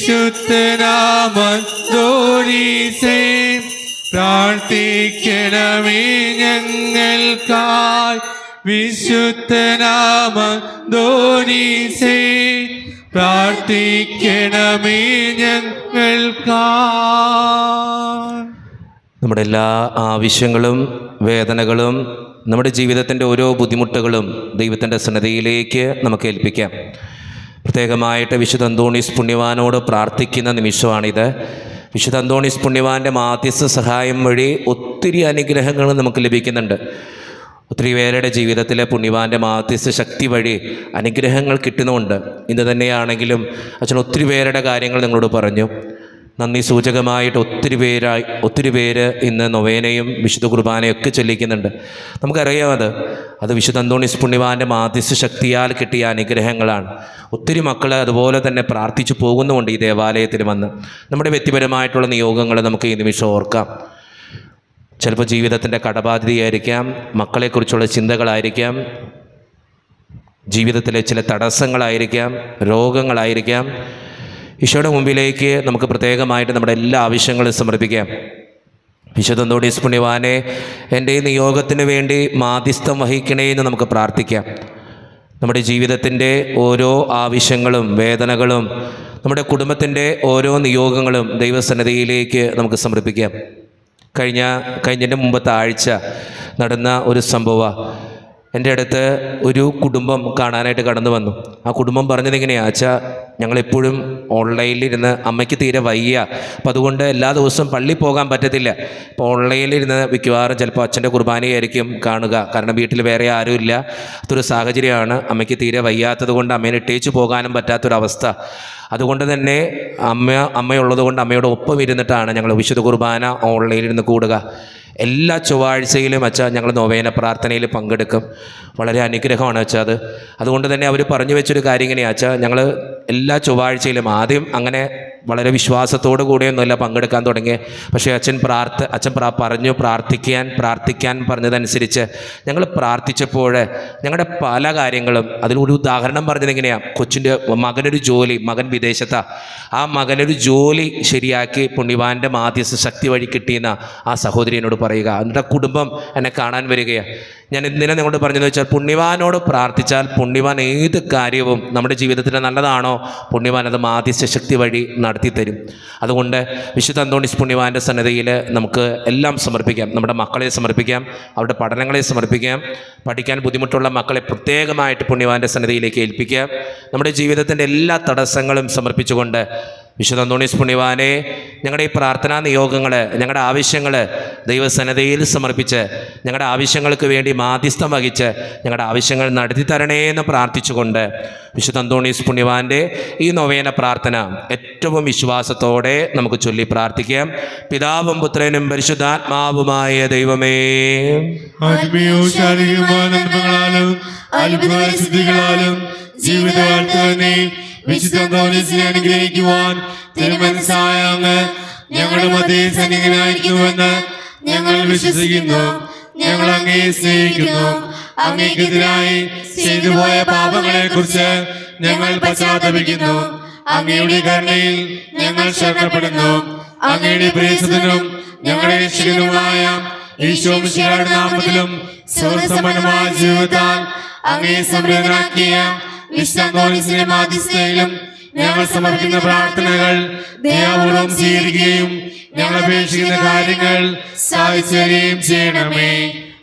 വിശുദ്ധനാമന്തോരീസേ പ്രാർത്ഥിക്കണമേ ഞങ്ങൾക്കായി വിശുദ്ധനാമന്തോരീസേ പ്രാർത്ഥിക്കണമേ ഞങ്ങൾക്കായി നമ്മുടെ എല്ലാ ആവശ്യങ്ങളും വേദനകളും നമ്മുടെ ജീവിതത്തിൻ്റെ ഓരോ ബുദ്ധിമുട്ടുകളും ദൈവത്തിൻ്റെ സന്നദ്ധയിലേക്ക് നമുക്ക് ഏൽപ്പിക്കാം പ്രത്യേകമായിട്ട് വിശുദ്ധ അന്തോണീസ് പുണ്യവാനോട് പ്രാർത്ഥിക്കുന്ന നിമിഷമാണിത് വിശുദ്ധ അന്തോണീസ് പുണ്യവാൻ്റെ മാധ്യസ്ഥ സഹായം വഴി ഒത്തിരി അനുഗ്രഹങ്ങൾ നമുക്ക് ലഭിക്കുന്നുണ്ട് ഒത്തിരി പേരുടെ ജീവിതത്തിലെ പുണ്യവാൻ്റെ മാധ്യസ്ഥ ശക്തി വഴി അനുഗ്രഹങ്ങൾ കിട്ടുന്നുമുണ്ട് ഇന്ന് തന്നെയാണെങ്കിലും അച്ഛൻ ഒത്തിരി പേരുടെ കാര്യങ്ങൾ നിങ്ങളോട് പറഞ്ഞു നന്ദി സൂചകമായിട്ട് ഒത്തിരി പേരായി ഒത്തിരി പേര് ഇന്ന് നൊവേനയും വിശുദ്ധ കുർബാനയും ഒക്കെ ചൊല്ലിക്കുന്നുണ്ട് നമുക്കറിയാം അത് അത് വിശുദ്ധ അന്തോണിസ് പുണ്യവാൻ്റെ മാധ്യസ്ഥ ശക്തിയാൽ കിട്ടിയ അനുഗ്രഹങ്ങളാണ് ഒത്തിരി മക്കൾ അതുപോലെ തന്നെ പ്രാർത്ഥിച്ചു പോകുന്നുമുണ്ട് ഈ ദേവാലയത്തിൽ വന്ന് നമ്മുടെ വ്യക്തിപരമായിട്ടുള്ള നിയോഗങ്ങൾ നമുക്ക് ഈ നിമിഷം ഓർക്കാം ചിലപ്പോൾ ജീവിതത്തിൻ്റെ കടബാധ്യതയായിരിക്കാം മക്കളെക്കുറിച്ചുള്ള ചിന്തകളായിരിക്കാം ജീവിതത്തിലെ ചില തടസ്സങ്ങളായിരിക്കാം രോഗങ്ങളായിരിക്കാം ഈശോയുടെ മുമ്പിലേക്ക് നമുക്ക് പ്രത്യേകമായിട്ട് നമ്മുടെ എല്ലാ ആവശ്യങ്ങളും സമർപ്പിക്കാം വിശുദ്ധ അന്തോണീസ് പുണ്യവാനെ എൻ്റെ ഈ നിയോഗത്തിന് വേണ്ടി മാധ്യസ്ഥം വഹിക്കണേ എന്ന് നമുക്ക് പ്രാർത്ഥിക്കാം നമ്മുടെ ജീവിതത്തിൻ്റെ ഓരോ ആവശ്യങ്ങളും വേദനകളും നമ്മുടെ കുടുംബത്തിൻ്റെ ഓരോ നിയോഗങ്ങളും ദൈവസന്നദ്ധിയിലേക്ക് നമുക്ക് സമർപ്പിക്കാം കഴിഞ്ഞ കഴിഞ്ഞതിൻ്റെ മുമ്പത്തെ ആഴ്ച നടന്ന ഒരു സംഭവ എൻ്റെ അടുത്ത് ഒരു കുടുംബം കാണാനായിട്ട് കടന്നു വന്നു ആ കുടുംബം പറഞ്ഞത് എങ്ങനെയാ അച്ഛാ ഞങ്ങളെപ്പോഴും ഓൺലൈനിലിരുന്ന് അമ്മയ്ക്ക് തീരെ വയ്യ അപ്പം അതുകൊണ്ട് എല്ലാ ദിവസവും പള്ളി പോകാൻ പറ്റത്തില്ല അപ്പോൾ ഓൺലൈനിലിരുന്ന് മിക്കവാറും ചിലപ്പോൾ അച്ഛൻ്റെ കുർബാനയായിരിക്കും കാണുക കാരണം വീട്ടിൽ വേറെ ആരുമില്ല അതൊരു സാഹചര്യമാണ് അമ്മയ്ക്ക് തീരെ വയ്യാത്തത് കൊണ്ട് അമ്മേനെ ഇട്ടേച്ച് പോകാനും പറ്റാത്തൊരവസ്ഥ അതുകൊണ്ട് തന്നെ അമ്മ അമ്മയുള്ളത് കൊണ്ട് അമ്മയുടെ ഒപ്പം ഇരുന്നിട്ടാണ് ഞങ്ങൾ വിശുദ്ധ കുർബാന ഓൺലൈനിൽ ഇരുന്ന് കൂടുക എല്ലാ ചൊവ്വാഴ്ചയിലും അച്ഛാ ഞങ്ങൾ നൊവേന പ്രാർത്ഥനയിൽ പങ്കെടുക്കും വളരെ അനുഗ്രഹമാണ് അച്ഛാ അത് അതുകൊണ്ട് തന്നെ അവർ പറഞ്ഞു വെച്ചൊരു കാര്യം ഇങ്ങനെയാണ് അച്ഛാ ഞങ്ങൾ എല്ലാ ചൊവ്വാഴ്ചയിലും ആദ്യം അങ്ങനെ വളരെ വിശ്വാസത്തോടു കൂടിയൊന്നുമല്ല പങ്കെടുക്കാൻ തുടങ്ങി പക്ഷേ അച്ഛൻ പ്രാർത്ഥ അച്ഛൻ പ്രാ പറഞ്ഞു പ്രാർത്ഥിക്കാൻ പ്രാർത്ഥിക്കാൻ പറഞ്ഞതനുസരിച്ച് ഞങ്ങൾ പ്രാർത്ഥിച്ചപ്പോൾ ഞങ്ങളുടെ പല കാര്യങ്ങളും അതിലൊരു ഉദാഹരണം പറഞ്ഞത് എങ്ങനെയാണ് കൊച്ചിൻ്റെ മകനൊരു ജോലി മകൻ വിദേശത്താണ് ആ മകനൊരു ജോലി ശരിയാക്കി പുണ്യവാൻ്റെ മാധ്യസ്ഥ ശക്തി വഴി കിട്ടിയെന്ന ആ സഹോദരി എന്നോട് പറയുക എന്നിട്ട് ആ കുടുംബം എന്നെ കാണാൻ വരികയാണ് ഞാൻ ഇന്നലെ നിങ്ങളോട് പറഞ്ഞതെന്ന് വെച്ചാൽ പുണ്യവാനോട് പ്രാർത്ഥിച്ചാൽ പുണ്യവാൻ ഏത് കാര്യവും നമ്മുടെ ജീവിതത്തിൽ നല്ലതാണോ പുണ്യവാൻ അത് മാധ്യസ്ഥ ശക്തി വഴി നടത്തിത്തരും അതുകൊണ്ട് വിശുദ്ധ അന്തോണിസ് പുണ്യവാൻ്റെ സന്നദ്ധയിൽ നമുക്ക് എല്ലാം സമർപ്പിക്കാം നമ്മുടെ മക്കളെ സമർപ്പിക്കാം അവരുടെ പഠനങ്ങളെ സമർപ്പിക്കാം പഠിക്കാൻ ബുദ്ധിമുട്ടുള്ള മക്കളെ പ്രത്യേകമായിട്ട് പുണ്യവാൻ്റെ സന്നദ്ധയിലേക്ക് ഏൽപ്പിക്കാം നമ്മുടെ ജീവിതത്തിൻ്റെ എല്ലാ തടസ്സങ്ങളും സമർപ്പിച്ചുകൊണ്ട് വിശുദ്ധ അന്തോണീസ് പുണ്യവാനെ ഞങ്ങളുടെ ഈ പ്രാർത്ഥനാ നിയോഗങ്ങൾ ഞങ്ങളുടെ ആവശ്യങ്ങൾ ദൈവസന്നദ്ധയിൽ സമർപ്പിച്ച് ഞങ്ങളുടെ ആവശ്യങ്ങൾക്ക് വേണ്ടി മാധ്യസ്ഥം വഹിച്ച് ഞങ്ങളുടെ ആവശ്യങ്ങൾ നടത്തി തരണേ എന്ന് പ്രാർത്ഥിച്ചുകൊണ്ട് വിശുദ്ധ അന്തോണീസ് പുണ്യവാൻ്റെ ഈ നൊവേന പ്രാർത്ഥന ഏറ്റവും വിശ്വാസത്തോടെ നമുക്ക് ചൊല്ലി പ്രാർത്ഥിക്കാം പിതാവും പുത്രനും പരിശുദ്ധാത്മാവുമായ ദൈവമേ ആത്മീയവും ശാരീരികമായ നന്മകളാലും അത്ഭുത സിദ്ധികളാലും ജീവിതകാലത്ത് തന്നെ വിശുദ്ധ അന്തോണീസിനെ അനുഗ്രഹിക്കുവാൻ തിരുമനസ്സായ അങ്ങ് ഞങ്ങളുടെ മധ്യേ സന്നിഹിതനായിരിക്കുമെന്ന് ഞങ്ങൾ വിശ്വസിക്കുന്നു ഞങ്ങൾ അങ്ങയെ സ്നേഹിക്കുന്നു അങ്ങേക്കെതിരായി ചെയ്തു പോയ പാപങ്ങളെ കുറിച്ച് ഞങ്ങൾ പശ്ചാത്തപിക്കുന്നു അങ്ങയുടെ കരുണയിൽ ഞങ്ങൾ ശരണപ്പെടുന്നു അങ്ങയുടെ പ്രിയസത്തിനും ഞങ്ങളുടെ രക്ഷകനുമായ ഈശോ മിശിഹായുടെ നാമത്തിലും സ്വർസമ്പന്നമായ ജീവിതത്താൽ അങ്ങയെ സമൃദ്ധനാക്കിയ വിശ്വന്തോണിസിന്റെ മാധ്യസ്ഥയിലും ഞങ്ങൾ സമർപ്പിക്കുന്ന പ്രാർത്ഥനകൾ ദയാപൂർവം സ്വീകരിക്കുകയും ഞങ്ങൾ അപേക്ഷിക്കുന്ന കാര്യങ്ങൾ സാധിച്ചു തരികയും ചെയ്യണമേ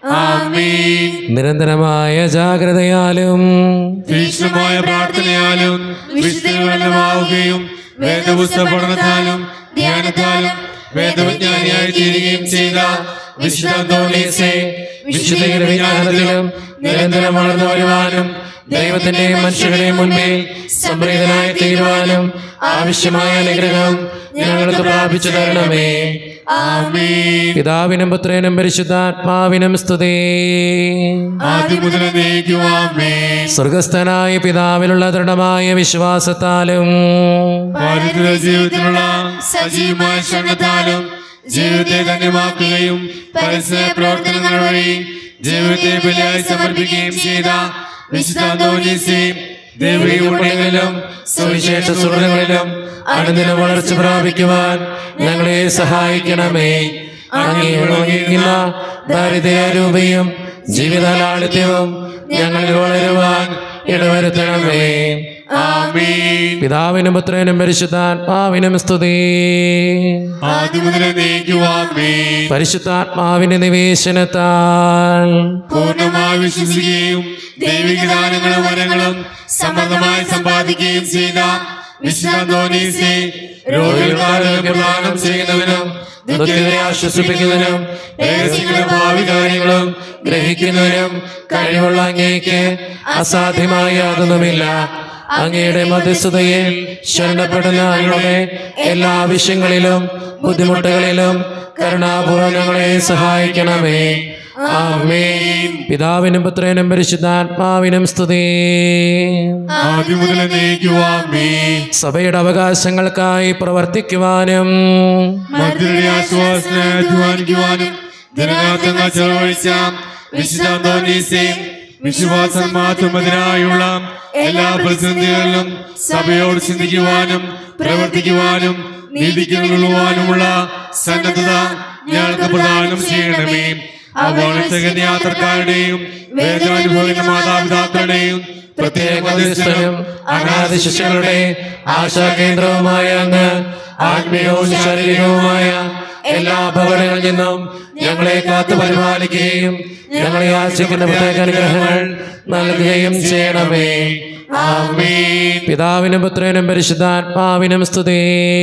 ആമീൻ നിരന്തരമായ ജാഗ്രതയാലും തീക്ഷ്ണമായ പ്രാർത്ഥനയാലും വിശുദ്ധമാവുകയും വേദപുസ്തക പഠനത്താലും ധ്യാനത്താലും വേദവിജ്ഞാനിയായി തീരുകയും ചെയ്ത വിശുദ്ധ അന്തോണീസേ, വിശുദ്ധ വിജ്ഞാനത്തിലും നിരന്തരം വളർന്നു വരുവാനും ദൈവത്തിന്റെയും മനുഷ്യരുടെയും മുൻപിൽ സംപ്രീതനായി തീരുവാനും ആവശ്യമായ അനുഗ്രഹം ഞങ്ങൾക്ക് പ്രാപിച്ചു തരണമേ ആമീൻ പിതാവിനും പുത്രനും പരിശുദ്ധാത്മാവിനും സ്തുതി ആദ്യം മുതൽ നയിക്കുവാമേ സ്വർഗസ്ഥനായ പിതാവിലുള്ള ദൃഢമായ വിശ്വാസത്താലും ഭാരതീയ ജീവിതത്തിലുള്ള സജീവമായ ശ്രമത്താലും ജീവിതത്തെ ധന്യമാക്കുകയും പരസ്യ പ്രവർത്തനങ്ങൾ വഴി ജീവിതത്തെ ബലിയായി സമർപ്പിക്കുകയും ചെയ്ത വിശുദ്ധ അന്തോണീസേ, ദൈവിക പുണ്യങ്ങളിലും സുവിശേഷ സുഹൃങ്ങളിലും അനുദിന വളർച്ച പ്രാപിക്കുവാൻ ഞങ്ങളെ സഹായിക്കണമേ അങ്ങേ ഒഴുകിക്കുന്ന ദാരിദ്ര്യാരൂപയും ജീവിതലാളിത്യവും ഞങ്ങളിൽ വളരുവാൻ ഇടവരുത്തണമേ ആമേൻ പിതാവിനും പുത്രനും പരിശുദ്ധാത്മാവിനും സ്തുതി ആദ്യം മുതലേ നീക്കുവാമേൻ പരിശുദ്ധാത്മാവിന്റെ നിവേശനത്താൽ പൂർണ്ണമായി വിശ്വസിക്കുകയും ദൈവിക ദാനങ്ങളും വരങ്ങളും സമൃദ്ധമായി സമ്പാദിക്കുകയും ചെയ്ത വിശ്വന്തോനീസെ രോഗികൾക്ക് പ്രദാനം ചെയ്യുന്നവനും ദുഃഖിതരെ ആശ്വസിപ്പിക്കുന്നതിനും രഹസ്യങ്ങളും ഭാവി കാര്യങ്ങളും ഗ്രഹിക്കുന്നതിനും കഴിവുള്ള അങ്ങേക്ക് അസാധ്യമായ യാതൊന്നുമില്ല അങ്ങയുടെ മധ്യസ്ഥതയിൽ ശരണപ്പെടുന്ന ഞങ്ങളുടെ എല്ലാ ആവശ്യങ്ങളിലും ബുദ്ധിമുട്ടുകളിലും കരുണാപൂർവ്വം ഞങ്ങളെ സഹായിക്കണമേ ആമേൻ പിതാവിനും പുത്രനും പരിശുദ്ധാത്മാവിനും സ്തുതി ആദ്യം മുതലേ നീക്കുവാമേൻ സഭയുടെ അവകാശങ്ങൾക്കായി പ്രവർത്തിക്കുവാനും മധ്യരുടെ ആശ്വാസനെ അധ്വാനിക്കുവാനും ദിനരാത്രങ്ങൾ ചെലവഴിച്ച വിശുദ്ധാന്തോനീസെ വിശ്വാസം മാത്രമതിനായുള്ള എല്ലാ പ്രതിസന്ധികളിലും സഭയോട് ചിന്തിക്കുവാനും പ്രവർത്തിക്കുവാനും നീതിക്കുവാനുമുള്ള സന്നദ്ധത ഞങ്ങൾക്ക് പ്രദാനം ചെയ്യണമേ അപ്പോൾ യാത്രക്കാരുടെയും വേദനാനുഭവിക്കുന്ന മാതാപിതാക്കളുടെയും പ്രത്യേക മധ്യസ്ഥനും അനാഥ ശിഷ്യരുടെ ആശാകേന്ദ്രവുമായ അങ്ങ് ആത്മീയവും ശാരീരികവുമായ എല്ലാ അപകടങ്ങളിൽ നിന്നും ഞങ്ങളെ കാത്തു പരിപാലിക്കുകയും ഞങ്ങളെ ആശിക്കുന്ന പ്രത്യേക അനുഗ്രഹങ്ങൾ നൽകുകയും ചെയ്യണമേ ആമേൻ പിതാവിനും പുത്രനും പരിശുദ്ധാത്മാവിനും സ്തുതി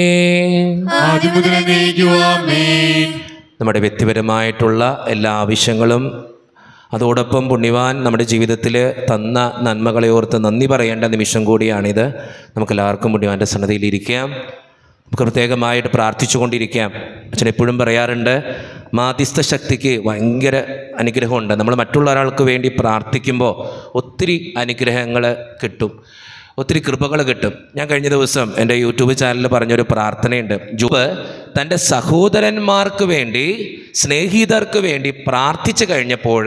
ആദ്യം മുതൽ നീക്കുവാമേൻ നമ്മുടെ വ്യക്തിപരമായിട്ടുള്ള എല്ലാ ആവശ്യങ്ങളും അതോടൊപ്പം പുണ്യവാൻ നമ്മുടെ ജീവിതത്തിൽ തന്ന നന്മകളെ ഓർത്ത് നന്ദി പറയേണ്ട നിമിഷം കൂടിയാണിത് നമുക്കെല്ലാവർക്കും പുണ്യവാൻ്റെ സന്നദ്ധയിൽ ഇരിക്കാം നമുക്ക് പ്രത്യേകമായിട്ട് പ്രാർത്ഥിച്ചുകൊണ്ടിരിക്കാം അച്ഛൻ എപ്പോഴും പറയാറുണ്ട് മാധ്യസ്ഥ ശക്തിക്ക് ഭയങ്കര അനുഗ്രഹമുണ്ട് നമ്മൾ മറ്റുള്ള ഒരാൾക്ക് വേണ്ടി പ്രാർത്ഥിക്കുമ്പോൾ ഒത്തിരി അനുഗ്രഹങ്ങൾ കിട്ടും ഒത്തിരി കൃപകൾ കിട്ടും ഞാൻ കഴിഞ്ഞ ദിവസം എൻ്റെ യൂട്യൂബ് ചാനലിൽ പറഞ്ഞൊരു പ്രാർത്ഥനയുണ്ട് ജുബ് തൻ്റെ സഹോദരന്മാർക്ക് വേണ്ടി സ്നേഹിതർക്ക് വേണ്ടി പ്രാർത്ഥിച്ചു കഴിഞ്ഞപ്പോൾ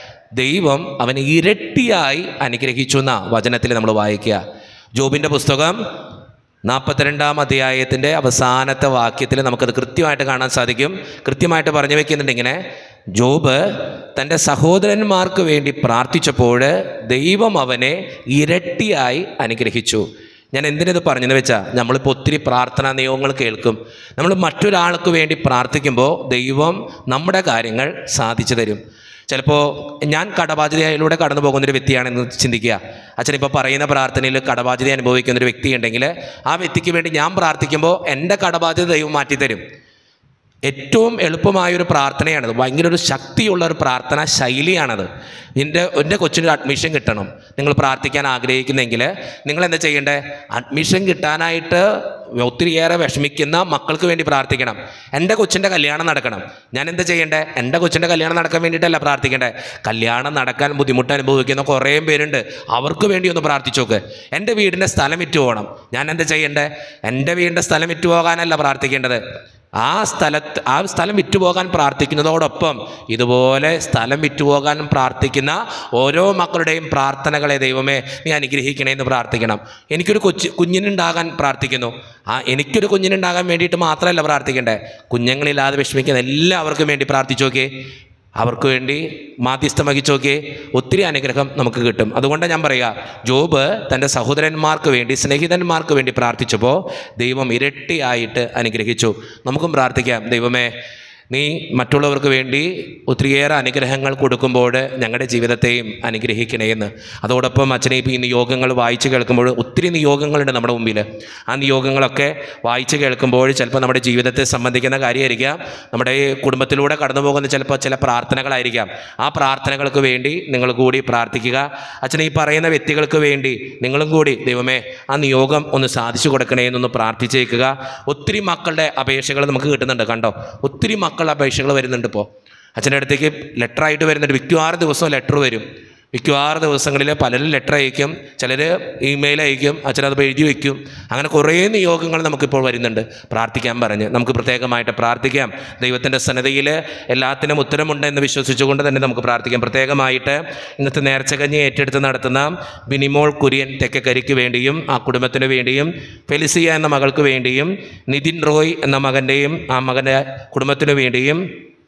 ദൈവം അവനെ ഇരട്ടിയായി അനുഗ്രഹിച്ചു എന്ന വചനത്തിൽ നമ്മൾ വായിക്കുക ജോബിൻ്റെ പുസ്തകം നാൽപ്പത്തിരണ്ടാം അധ്യായത്തിൻ്റെ അവസാനത്തെ വാക്യത്തിൽ നമുക്കത് കൃത്യമായിട്ട് കാണാൻ സാധിക്കും കൃത്യമായിട്ട് പറഞ്ഞു വെക്കുന്നുണ്ട് ഇങ്ങനെ ജോബ് തൻ്റെ സഹോദരന്മാർക്ക് വേണ്ടി പ്രാർത്ഥിച്ചപ്പോൾ ദൈവം അവനെ ഇരട്ടിയായി അനുഗ്രഹിച്ചു ഞാൻ എന്തിനത് പറഞ്ഞെന്ന് വെച്ചാൽ നമ്മളിപ്പോൾ ഒത്തിരി പ്രാർത്ഥനാ നിയമങ്ങൾ കേൾക്കും നമ്മൾ മറ്റൊരാൾക്ക് വേണ്ടി പ്രാർത്ഥിക്കുമ്പോൾ ദൈവം നമ്മുടെ കാര്യങ്ങൾ സാധിച്ചു തരും ചിലപ്പോൾ ഞാൻ കടബാധ്യതയിലൂടെ കടന്നു പോകുന്നൊരു വ്യക്തിയാണെന്ന് ചിന്തിക്കുക അച്ഛനിപ്പോൾ പറയുന്ന പ്രാർത്ഥനയിൽ കടബാധ്യത അനുഭവിക്കുന്ന ഒരു വ്യക്തി ഉണ്ടെങ്കിൽ ആ വ്യക്തിക്ക് വേണ്ടി ഞാൻ പ്രാർത്ഥിക്കുമ്പോൾ എൻ്റെ കടബാധ്യത ദൈവം മാറ്റിത്തരും ഏറ്റവും എളുപ്പമായൊരു പ്രാർത്ഥനയാണത് ഭയങ്കര ഒരു ശക്തിയുള്ള ഒരു പ്രാർത്ഥനാ ശൈലിയാണത് എൻ്റെ എൻ്റെ കൊച്ചിനൊരു അഡ്മിഷൻ കിട്ടണം നിങ്ങൾ പ്രാർത്ഥിക്കാൻ ആഗ്രഹിക്കുന്നെങ്കിൽ നിങ്ങൾ എന്താ ചെയ്യേണ്ടത് അഡ്മിഷൻ കിട്ടാനായിട്ട് ഒത്തിരിയേറെ വിഷമിക്കുന്ന മക്കൾക്ക് വേണ്ടി പ്രാർത്ഥിക്കണം എൻ്റെ കൊച്ചിൻ്റെ കല്യാണം നടക്കണം ഞാൻ എന്താ ചെയ്യേണ്ടത് എൻ്റെ കൊച്ചിൻ്റെ കല്യാണം നടക്കാൻ വേണ്ടിയിട്ടല്ല പ്രാർത്ഥിക്കേണ്ടത് കല്യാണം നടക്കാൻ ബുദ്ധിമുട്ട് അനുഭവിക്കുന്ന കുറേ പേരുണ്ട് അവർക്ക് വേണ്ടി ഒന്ന് പ്രാർത്ഥിച്ചു നോക്ക് എൻ്റെ വീടിൻ്റെ സ്ഥലം വിറ്റ് പോകണം ഞാൻ എന്താ ചെയ്യേണ്ടത് എൻ്റെ വീടിൻ്റെ സ്ഥലം വിറ്റ് പോകാനല്ല പ്രാർത്ഥിക്കേണ്ടത് ആ സ്ഥലത്ത് ആ സ്ഥലം വിറ്റുപോകാൻ പ്രാർത്ഥിക്കുന്നതോടൊപ്പം ഇതുപോലെ സ്ഥലം വിറ്റുപോകാൻ പ്രാർത്ഥിക്കുന്ന ഓരോ മക്കളുടെയും പ്രാർത്ഥനകളെ ദൈവമേ നീ അനുഗ്രഹിക്കണേ എന്ന് പ്രാർത്ഥിക്കണം എനിക്കൊരു കൊച്ചു കുഞ്ഞിനുണ്ടാകാൻ പ്രാർത്ഥിക്കുന്നു ആ എനിക്കൊരു കുഞ്ഞിനുണ്ടാകാൻ വേണ്ടിയിട്ട് മാത്രമല്ല പ്രാർത്ഥിക്കേണ്ടത് കുഞ്ഞുങ്ങളില്ലാതെ വിഷമിക്കുന്ന എല്ലാവർക്കും വേണ്ടി പ്രാർത്ഥിച്ചു നോക്കിയേ അവർക്ക് വേണ്ടി മാധ്യസ്ഥം വഹിച്ചു നോക്കിയേ ഒത്തിരി അനുഗ്രഹം നമുക്ക് കിട്ടും അതുകൊണ്ട് ഞാൻ പറയുക ജോബ് തൻ്റെ സഹോദരന്മാർക്ക് വേണ്ടി സ്നേഹിതന്മാർക്ക് വേണ്ടി പ്രാർത്ഥിച്ചപ്പോൾ ദൈവം ഇരട്ടിയായിട്ട് അനുഗ്രഹിച്ചു നമുക്കും പ്രാർത്ഥിക്കാം ദൈവമേ നീ മറ്റുള്ളവർക്ക് വേണ്ടി ഒത്തിരിയേറെ അനുഗ്രഹങ്ങൾ കൊടുക്കുമ്പോൾ ഞങ്ങളുടെ ജീവിതത്തെയും അനുഗ്രഹിക്കണേ എന്ന് അതോടൊപ്പം അച്ഛനെ ഇപ്പോൾ ഈ നിയോഗങ്ങൾ വായിച്ച് കേൾക്കുമ്പോൾ ഒത്തിരി നിയോഗങ്ങളുണ്ട് നമ്മുടെ മുമ്പിൽ ആ നിയോഗങ്ങളൊക്കെ വായിച്ച് കേൾക്കുമ്പോൾ ചിലപ്പോൾ നമ്മുടെ ജീവിതത്തെ സംബന്ധിക്കുന്ന കാര്യമായിരിക്കാം നമ്മുടെ ഈ കുടുംബത്തിലൂടെ കടന്നു പോകുന്ന ചിലപ്പോൾ ചില പ്രാർത്ഥനകളായിരിക്കാം ആ പ്രാർത്ഥനകൾക്ക് വേണ്ടി നിങ്ങൾ കൂടി പ്രാർത്ഥിക്കുക അച്ഛനെ ഈ പറയുന്ന വ്യക്തികൾക്ക് വേണ്ടി നിങ്ങളും കൂടി ദൈവമേ ആ നിയോഗം ഒന്ന് സാധിച്ചു കൊടുക്കണേ എന്നൊന്ന് പ്രാർത്ഥിച്ചേക്കുക ഒത്തിരി മക്കളുടെ അപേക്ഷകൾ നമുക്ക് കിട്ടുന്നുണ്ട് കണ്ടോ ഒത്തിരി മക്കളുടെ അപേക്ഷകൾ വരുന്നുണ്ട് ഇപ്പോൾ അച്ഛൻ്റെ അടുത്തേക്ക് ലെറ്ററായിട്ട് വരുന്നുണ്ട് മിക്കവാറും ദിവസവും ലെറ്റർ വരും മിക്കവാറും ദിവസങ്ങളിൽ പലരും ലെറ്റർ അയക്കും ചിലർ ഇമെയിൽ അയക്കും അച്ഛനത് എഴുതി വയ്ക്കും അങ്ങനെ കുറേ നിയോഗങ്ങൾ നമുക്കിപ്പോൾ വരുന്നുണ്ട് പ്രാർത്ഥിക്കാൻ പറഞ്ഞ് നമുക്ക് പ്രത്യേകമായിട്ട് പ്രാർത്ഥിക്കാം ദൈവത്തിൻ്റെ സന്നദ്ധയിൽ എല്ലാത്തിനും ഉത്തരമുണ്ട് എന്ന് വിശ്വസിച്ചുകൊണ്ട് തന്നെ നമുക്ക് പ്രാർത്ഥിക്കാം പ്രത്യേകമായിട്ട് ഇന്നത്തെ നേർച്ചകഞ്ഞി ഏറ്റെടുത്ത് നടത്തുന്ന ബിനിമോൾ കുര്യൻ തെക്കക്കരിക്ക് വേണ്ടിയും ആ കുടുംബത്തിന് വേണ്ടിയും ഫെലിസിയ എന്ന മകൾക്ക് വേണ്ടിയും നിതിൻ റോയ് എന്ന മകൻ്റെയും ആ മകൻ്റെ കുടുംബത്തിനു വേണ്ടിയും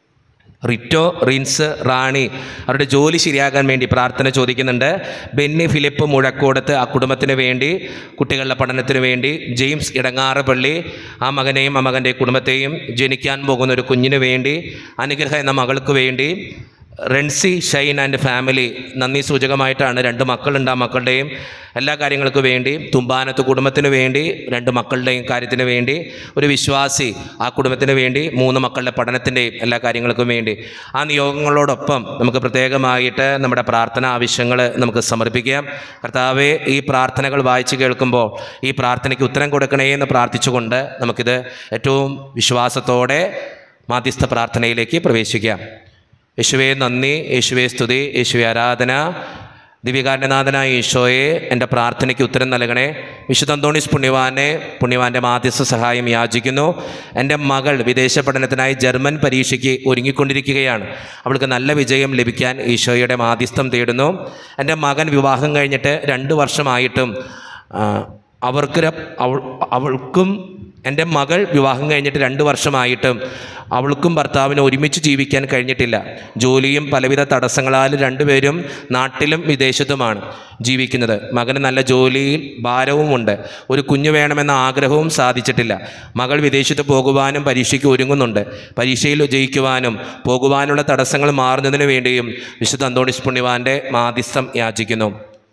റിറ്റോ റിൻസ് റാണി അവരുടെ ജോലി ശരിയാകാൻ വേണ്ടി പ്രാർത്ഥന ചോദിക്കുന്നുണ്ട് ബെന്നി ഫിലിപ്പ് മുഴക്കോടത്ത് ആ കുടുംബത്തിന് വേണ്ടി കുട്ടികളുടെ പഠനത്തിന് വേണ്ടി ജെയിംസ് ഇടങ്ങാറപ്പള്ളി ആ മകനെയും ആ മകൻ്റെ കുടുംബത്തെയും ജനിക്കാൻ പോകുന്ന ഒരു കുഞ്ഞിന് വേണ്ടി അനുഗ്രഹ എന്ന മകൾക്ക് വേണ്ടി റെൻസി ഷൈൻ ആൻഡ് ഫാമിലി നന്ദി സൂചകമായിട്ടാണ് രണ്ട് മക്കളുണ്ട് ആ മക്കളുടെയും എല്ലാ കാര്യങ്ങൾക്കും വേണ്ടി തുമ്പാനത്ത് കുടുംബത്തിന് വേണ്ടി രണ്ട് മക്കളുടെയും കാര്യത്തിന് വേണ്ടി ഒരു വിശ്വാസി ആ കുടുംബത്തിന് വേണ്ടി മൂന്ന് മക്കളുടെ പഠനത്തിൻ്റെയും എല്ലാ കാര്യങ്ങൾക്കും വേണ്ടി ആ നിയോഗങ്ങളോടൊപ്പം നമുക്ക് പ്രത്യേകമായിട്ട് നമ്മുടെ പ്രാർത്ഥന ആവശ്യങ്ങൾ നമുക്ക് സമർപ്പിക്കാം കർത്താവെ ഈ പ്രാർത്ഥനകൾ വായിച്ച് കേൾക്കുമ്പോൾ ഈ പ്രാർത്ഥനയ്ക്ക് ഉത്തരം കൊടുക്കണേ എന്ന് പ്രാർത്ഥിച്ചുകൊണ്ട് നമുക്കിത് ഏറ്റവും വിശ്വാസത്തോടെ മാധ്യസ്ഥ പ്രാർത്ഥനയിലേക്ക് പ്രവേശിക്കാം യേശുവെ നന്ദി യേശുവെ സ്തുതി യേശുവെ ആരാധന ദിവ്യകാരണനാഥനായ ഈശോയെ എൻ്റെ പ്രാർത്ഥനയ്ക്ക് ഉത്തരം നൽകണേ വിശുദ്ധ അന്തോണീസ് പുണ്യവാനെ പുണ്യവാൻ്റെ മാധ്യസ്ഥ സഹായം യാചിക്കുന്നു എൻ്റെ മകൾ വിദേശ പഠനത്തിനായി ജർമ്മൻ പരീക്ഷയ്ക്ക് ഒരുങ്ങിക്കൊണ്ടിരിക്കുകയാണ് അവൾക്ക് നല്ല വിജയം ലഭിക്കാൻ ഈശോയുടെ മാധ്യസ്ഥം തേടുന്നു എൻ്റെ മകൻ വിവാഹം കഴിഞ്ഞിട്ട് രണ്ട് വർഷമായിട്ടും ആ, അവർക്ക് ര- അവൾ അവൾക്കും എൻ്റെ മകൾ വിവാഹം കഴിഞ്ഞിട്ട് രണ്ട് വർഷമായിട്ടും അവൾക്കും ഭർത്താവിനും ഒരുമിച്ച് ജീവിക്കാൻ കഴിഞ്ഞിട്ടില്ല ജോലിയും പലവിധ തടസ്സങ്ങളാൽ രണ്ടുപേരും നാട്ടിലും വിദേശത്തുമാണ് ജീവിക്കുന്നത് മകന് നല്ല ജോലിയിൽ ഭാരവുമുണ്ട് ഒരു കുഞ്ഞു വേണമെന്ന ആഗ്രഹവും സാധിച്ചിട്ടില്ല മകൾ വിദേശത്ത് പോകുവാനും പരീക്ഷയ്ക്ക് ഒരുങ്ങുന്നുണ്ട് പരീക്ഷയിൽ ജയിക്കുവാനും പോകുവാനുള്ള തടസ്സങ്ങൾ മാറുന്നതിനു വേണ്ടിയും വിശുദ്ധ അന്തോണിസ് പുണ്യവാൻ്റെ മാധ്യസ്ഥം യാചിക്കുന്നു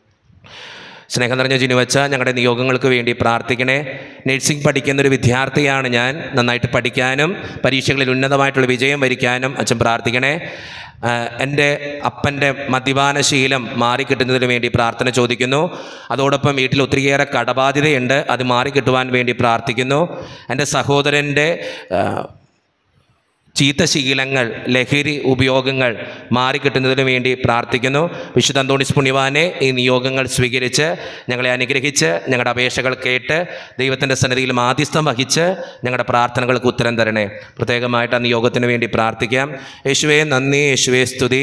സ്നേഹം നിറഞ്ഞ ജിനുവച്ച ഞങ്ങളുടെ നിയോഗങ്ങൾക്ക് വേണ്ടി പ്രാർത്ഥിക്കണേ നഴ്സിംഗ് പഠിക്കുന്ന ഒരു വിദ്യാർത്ഥിയാണ് ഞാൻ നന്നായിട്ട് പഠിക്കാനും പരീക്ഷകളിൽ ഉന്നതമായിട്ടുള്ള വിജയം വരിക്കാനും അച്ഛൻ പ്രാർത്ഥിക്കണേ ആ, എൻ്റെ അപ്പൻ്റെ മദ്യപാന ശീലം മാറിക്കിട്ടുന്നതിന് വേണ്ടി പ്രാർത്ഥന ചോദിക്കുന്നു അതോടൊപ്പം വീട്ടിൽ ഒത്തിരിയേറെ കടബാധ്യതയുണ്ട് അത് മാറിക്കിട്ടുവാൻ വേണ്ടി പ്രാർത്ഥിക്കുന്നു എൻ്റെ സഹോദരൻ്റെ ആ, ചീത്ത ശീലങ്ങൾ ലഹരി ഉപയോഗങ്ങൾ മാറിക്കിട്ടുന്നതിന് വേണ്ടി പ്രാർത്ഥിക്കുന്നു വിശുദ്ധ അന്തോണിസ് പുണ്യവാനെ ഈ നിയോഗങ്ങൾ സ്വീകരിച്ച് ഞങ്ങളെ അനുഗ്രഹിച്ച് ഞങ്ങളുടെ അപേക്ഷകൾ കേട്ട് ദൈവത്തിൻ്റെ സന്നിധിയിൽ മാധ്യസ്ഥം വഹിച്ച് ഞങ്ങളുടെ പ്രാർത്ഥനകൾക്ക് ഉത്തരം തരണേ പ്രത്യേകമായിട്ട് ആ നിയോഗത്തിന് വേണ്ടി പ്രാർത്ഥിക്കാം യേശുവേ നന്ദി യേശുവേ സ്തുതി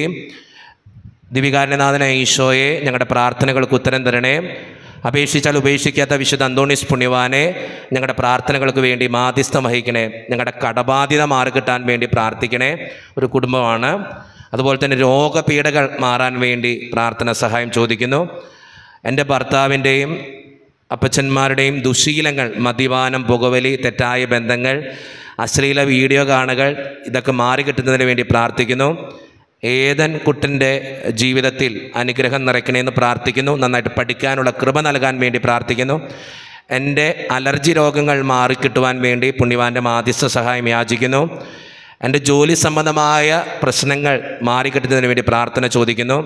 ദിവികാരനാഥനായ ഈശോയെ ഞങ്ങളുടെ പ്രാർത്ഥനകൾക്ക് ഉത്തരം തരണേ അപേക്ഷിച്ചാൽ ഉപേക്ഷിക്കാത്ത വിശുദ്ധ അന്തോണിസ് പുണ്യവാനെ ഞങ്ങളുടെ പ്രാർത്ഥനകൾക്ക് വേണ്ടി മാധ്യസ്ഥം വഹിക്കണേ ഞങ്ങളുടെ കടബാധ്യത മാറിക്കിട്ടാൻ വേണ്ടി പ്രാർത്ഥിക്കണേ ഒരു കുടുംബമാണ് അതുപോലെ തന്നെ രോഗപീഠകൾ മാറാൻ വേണ്ടി പ്രാർത്ഥന സഹായം ചോദിക്കുന്നു എൻ്റെ ഭർത്താവിൻ്റെയും അപ്പച്ചന്മാരുടെയും ദുശീലങ്ങൾ മദ്യപാനം പുകവലി തെറ്റായ ബന്ധങ്ങൾ അശ്ലീല വീഡിയോ കാണുകൾ ഇതൊക്കെ മാറിക്കിട്ടുന്നതിന് വേണ്ടി പ്രാർത്ഥിക്കുന്നു ഏതൻ കുട്ടൻ്റെ ജീവിതത്തിൽ അനുഗ്രഹം നിറയ്ക്കണമെന്ന് പ്രാർത്ഥിക്കുന്നു നന്നായിട്ട് പഠിക്കാനുള്ള കൃപ നൽകാൻ വേണ്ടി പ്രാർത്ഥിക്കുന്നു എൻ്റെ അലർജി രോഗങ്ങൾ മാറിക്കിട്ടുവാൻ വേണ്ടി പുണ്യവാൻ്റെ മാധ്യസ്ഥ സഹായം യാചിക്കുന്നു എൻ്റെ ജോലി സംബന്ധമായ പ്രശ്നങ്ങൾ മാറിക്കിട്ടുന്നതിന് വേണ്ടി പ്രാർത്ഥന ചോദിക്കുന്നു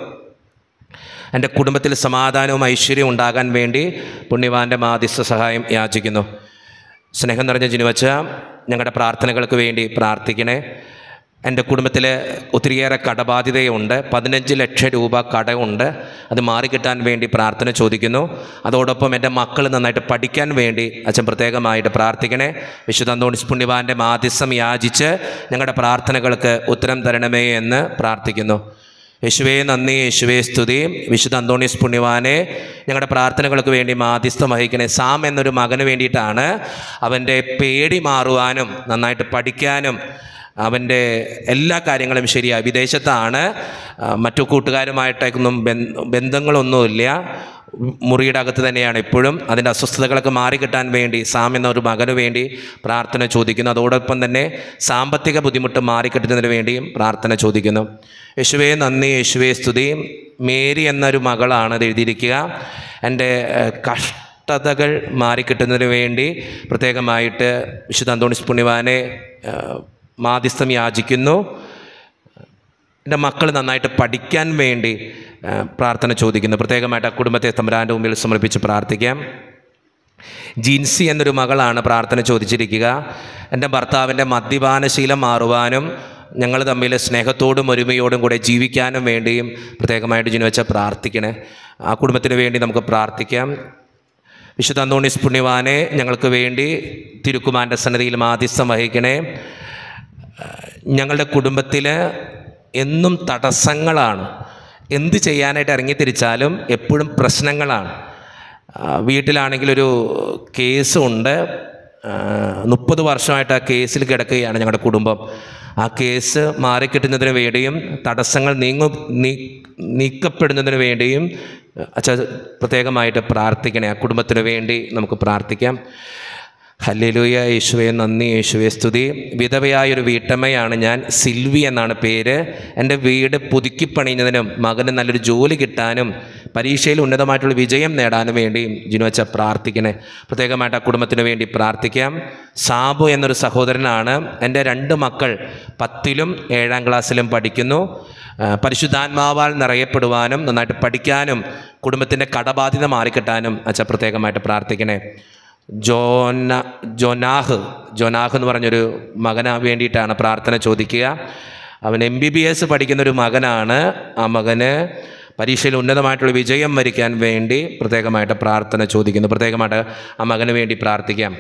എൻ്റെ കുടുംബത്തിൽ സമാധാനവും ഐശ്വര്യവും ഉണ്ടാകാൻ വേണ്ടി പുണ്യവാൻ്റെ മാധ്യസ്ഥ സഹായം യാചിക്കുന്നു സ്നേഹം നിറഞ്ഞ ജിനുവച്ച ഞങ്ങളുടെ പ്രാർത്ഥനകൾക്ക് വേണ്ടി പ്രാർത്ഥിക്കണേ എൻ്റെ കുടുംബത്തിൽ ഒത്തിരിയേറെ കടബാധ്യതയുണ്ട് പതിനഞ്ച് ലക്ഷം രൂപ കടമുണ്ട് അത് മാറിക്കിട്ടാൻ വേണ്ടി പ്രാർത്ഥന ചോദിക്കുന്നു അതോടൊപ്പം എൻ്റെ മക്കൾ നന്നായിട്ട് പഠിക്കാൻ വേണ്ടി അച്ഛൻ പ്രത്യേകമായിട്ട് പ്രാർത്ഥിക്കണേ വിശുദ്ധ അന്തോണിസ് പുണ്യവാൻ്റെ മാധ്യസ്ഥം യാചിച്ച് ഞങ്ങളുടെ പ്രാർത്ഥനകൾക്ക് ഉത്തരം തരണമേ എന്ന് പ്രാർത്ഥിക്കുന്നു യേശുവേ നന്ദി യേശുവേ സ്തുതി വിശുദ്ധ അന്തോണീസ് പുണ്യവാനെ ഞങ്ങളുടെ പ്രാർത്ഥനകൾക്ക് വേണ്ടി മാധ്യസ്ഥം വഹിക്കണേ സാം എന്നൊരു മകന് വേണ്ടിയിട്ടാണ് അവൻ്റെ പേടി മാറുവാനും നന്നായിട്ട് പഠിക്കാനും അവൻ്റെ എല്ലാ കാര്യങ്ങളും ശരിയായി വിദേശത്താണ് ആ, മറ്റു കൂട്ടുകാരുമായിട്ടൊന്നും ബന്ധ- ബന്ധങ്ങളൊന്നുമില്ല മുറിയുടെ അകത്ത് തന്നെയാണ് ഇപ്പോഴും അതിൻ്റെ അസ്വസ്ഥതകളൊക്കെ മാറിക്കിട്ടാൻ വേണ്ടി സാം എന്ന ഒരു മകന് വേണ്ടി പ്രാർത്ഥന ചോദിക്കുന്നു അതോടൊപ്പം തന്നെ സാമ്പത്തിക ബുദ്ധിമുട്ട് മാറിക്കിട്ടുന്നതിന് വേണ്ടിയും പ്രാർത്ഥന ചോദിക്കുന്നു യേശുവേ നന്ദി യേശുവേ സ്തുതി മേരി എന്നൊരു മകളാണ് ഇത് എഴുതിയിരിക്കുക എൻ്റെ ഏഹ്, കഷ്ടതകൾ മാറിക്കിട്ടുന്നതിന് വേണ്ടി പ്രത്യേകമായിട്ട് വിശുദ്ധ അന്തോണിസ് പുണ്യവാനെ ഏഹ്, മാധ്യസ്ഥം യാചിക്കുന്നു എൻ്റെ മക്കൾ നന്നായിട്ട് പഠിക്കാൻ വേണ്ടി ആ, പ്രാർത്ഥന ചോദിക്കുന്നു പ്രത്യേകമായിട്ട് ആ കുടുംബത്തെ തമ്പുരാൻ്റെ മുമ്പിൽ സമർപ്പിച്ച് പ്രാർത്ഥിക്കാം ജിൻസി എന്നൊരു മകളാണ് പ്രാർത്ഥന ചോദിച്ചിരിക്കുക എൻ്റെ ഭർത്താവിൻ്റെ മദ്യപാനശീലം മാറുവാനും ഞങ്ങൾ തമ്മിൽ സ്നേഹത്തോടും ഒരുമയോടും കൂടെ ജീവിക്കാനും വേണ്ടിയും പ്രത്യേകമായിട്ട് ജിനുവച്ച പ്രാർത്ഥിക്കണേ ആ കുടുംബത്തിന് വേണ്ടി നമുക്ക് പ്രാർത്ഥിക്കാം വിശുദ്ധ അന്തോണീസ് പുണ്യവാനെ ഞങ്ങൾക്ക് വേണ്ടി തിരുക്കുമാൻ്റെ സന്നദ്ധിയിൽ മാധ്യസ്ഥം വഹിക്കണേ ഞങ്ങളുടെ കുടുംബത്തിൽ എന്നും തടസ്സങ്ങളാണ് എന്ത് ചെയ്യാനായിട്ട് ഇറങ്ങി തിരിച്ചാലും എപ്പോഴും പ്രശ്നങ്ങളാണ് ആ, വീട്ടിലാണെങ്കിലൊരു കേസുണ്ട് മുപ്പത് വർഷമായിട്ട് ആ കേസിൽ കിടക്കുകയാണ് ഞങ്ങളുടെ കുടുംബം ആ കേസ് മാറിക്കിട്ടുന്നതിന് വേണ്ടിയും തടസ്സങ്ങൾ നീങ്ങു നീ നീക്കപ്പെടുന്നതിന് വേണ്ടിയും അച്ഛ പ്രത്യേകമായിട്ട് പ്രാർത്ഥിക്കണേ ആ കുടുംബത്തിന് വേണ്ടി നമുക്ക് പ്രാർത്ഥിക്കാം ഹല്ലേലൂയ യേശുവെ നന്ദി യേശുവെ സ്തുതി വിധവയായൊരു വീട്ടമ്മയാണ് ഞാൻ സിൽവി എന്നാണ് പേര് എൻ്റെ വീട് പുതുക്കി പണിയുന്നതിനും മകന് നല്ലൊരു ജോലി കിട്ടാനും പരീക്ഷയിൽ ഉന്നതമായിട്ടുള്ള വിജയം നേടാനും വേണ്ടിയും ജിനുവച്ച പ്രാർത്ഥിക്കണേ പ്രത്യേകമായിട്ട് ആ കുടുംബത്തിന് വേണ്ടി പ്രാർത്ഥിക്കാം സാബു എന്നൊരു സഹോദരനാണ് എൻ്റെ രണ്ട് മക്കൾ പത്തിലും ഏഴാം ക്ലാസ്സിലും പഠിക്കുന്നു ആ, പരിശുദ്ധാത്മാവാൽ നിറയപ്പെടുവാനും നന്നായിട്ട് പഠിക്കാനും കുടുംബത്തിൻ്റെ കടബാധ്യത മാറിക്കിട്ടാനും അച്ഛ പ്രത്യേകമായിട്ട് പ്രാർത്ഥിക്കണേ ജോന ജോനാഹ് ജോനാഹ് എന്ന് പറഞ്ഞൊരു മകന് വേണ്ടിയിട്ടാണ് പ്രാർത്ഥന ചോദിക്കുക അവൻ എം ബി ബി എസ് പഠിക്കുന്ന ഒരു മകനാണ് ആ മകന് പരീക്ഷയിൽ ഉന്നതമായിട്ടുള്ള വിജയം വരിക്കാൻ വേണ്ടി പ്രത്യേകമായിട്ട് പ്രാർത്ഥന ചോദിക്കുന്നു പ്രത്യേകമായിട്ട് ആ മകന് വേണ്ടി പ്രാർത്ഥിക്കാം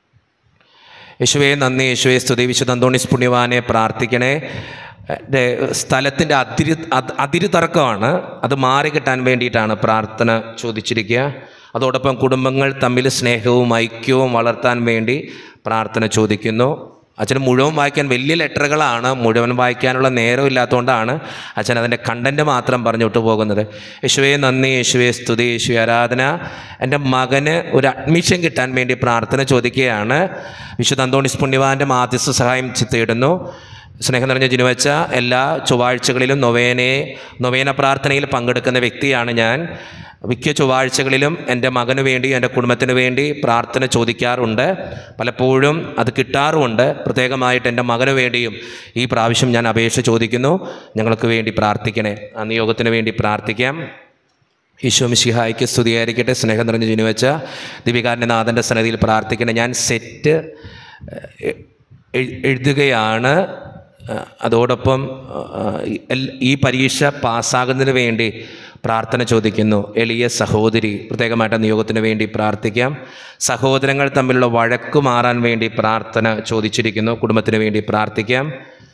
യേശുവെ നന്ദി യേശുവെ സ്തുതി വിശുദ്ധ അന്തോണിസ് പുണ്യവാനെ പ്രാർത്ഥിക്കണേ എൻ്റെ സ്ഥലത്തിൻ്റെ അതിര് അത്- അതിര് തർക്കമാണ് അത് മാറിക്കിട്ടാൻ വേണ്ടിയിട്ടാണ് പ്രാർത്ഥന ചോദിച്ചിരിക്കുക അതോടൊപ്പം കുടുംബങ്ങൾ തമ്മിൽ സ്നേഹവും ഐക്യവും വളർത്താൻ വേണ്ടി പ്രാർത്ഥന ചോദിക്കുന്നു അച്ഛന് മുഴുവൻ വായിക്കാൻ വലിയ ലെറ്ററുകളാണ് മുഴുവൻ വായിക്കാനുള്ള നേരം ഇല്ലാത്തതുകൊണ്ടാണ് അച്ഛൻ അതിൻ്റെ കണ്ടൻറ്റ് മാത്രം പറഞ്ഞു വിട്ടു പോകുന്നത് യേശുവെ നന്ദി യേശുവെ സ്തുതി യേശുവെ ആരാധന എൻ്റെ മകന് ഒരു അഡ്മിഷൻ കിട്ടാൻ വേണ്ടി പ്രാർത്ഥന ചോദിക്കുകയാണ് വിശുദ്ധ അന്തോണിസ് പുണ്യവാൻ്റെ മാധ്യസ്ഥ സഹായം തേടുന്നു സ്നേഹം നിറഞ്ഞ ജിനുവച്ച എല്ലാ ചൊവ്വാഴ്ചകളിലും നൊവേനെ നൊവേന പ്രാർത്ഥനയിൽ പങ്കെടുക്കുന്ന വ്യക്തിയാണ് ഞാൻ മിക്ക ചൊവ്വാഴ്ചകളിലും എൻ്റെ മകന് വേണ്ടി എൻ്റെ കുടുംബത്തിന് വേണ്ടി പ്രാർത്ഥന ചോദിക്കാറുണ്ട് പലപ്പോഴും അത് കിട്ടാറുമുണ്ട് പ്രത്യേകമായിട്ട് എൻ്റെ മകന് വേണ്ടിയും ഈ പ്രാവശ്യം ഞാൻ അപേക്ഷ ചോദിക്കുന്നു ഞങ്ങൾക്ക് വേണ്ടി പ്രാർത്ഥിക്കണേ ആ നിയോഗത്തിന് വേണ്ടി പ്രാർത്ഥിക്കാം ഈശോ മിശിഹായ്ക്ക് സ്തുതിയായിരിക്കട്ടെ സ്നേഹം നിറഞ്ഞ ജിനുവച്ച ദിവികാരൻ്റെ നാഥൻ്റെ സന്നദ്ധിയിൽ പ്രാർത്ഥിക്കണേ ഞാൻ സെറ്റ് എ- എഴ്- എഴുതുകയാണ് ആ, അതോടൊപ്പം ആ, എൽ- ഈ പരീക്ഷ പാസ്സാകുന്നതിന് വേണ്ടി പ്രാർത്ഥന ചോദിക്കുന്നു എളിയ സഹോദരി പ്രത്യേകമായിട്ട് നിയോഗത്തിന് വേണ്ടി പ്രാർത്ഥിക്കാം സഹോദരങ്ങൾ തമ്മിലുള്ള വഴക്ക് മാറാൻ വേണ്ടി പ്രാർത്ഥന ചോദിച്ചിരിക്കുന്നു കുടുംബത്തിന് വേണ്ടി പ്രാർത്ഥിക്കാം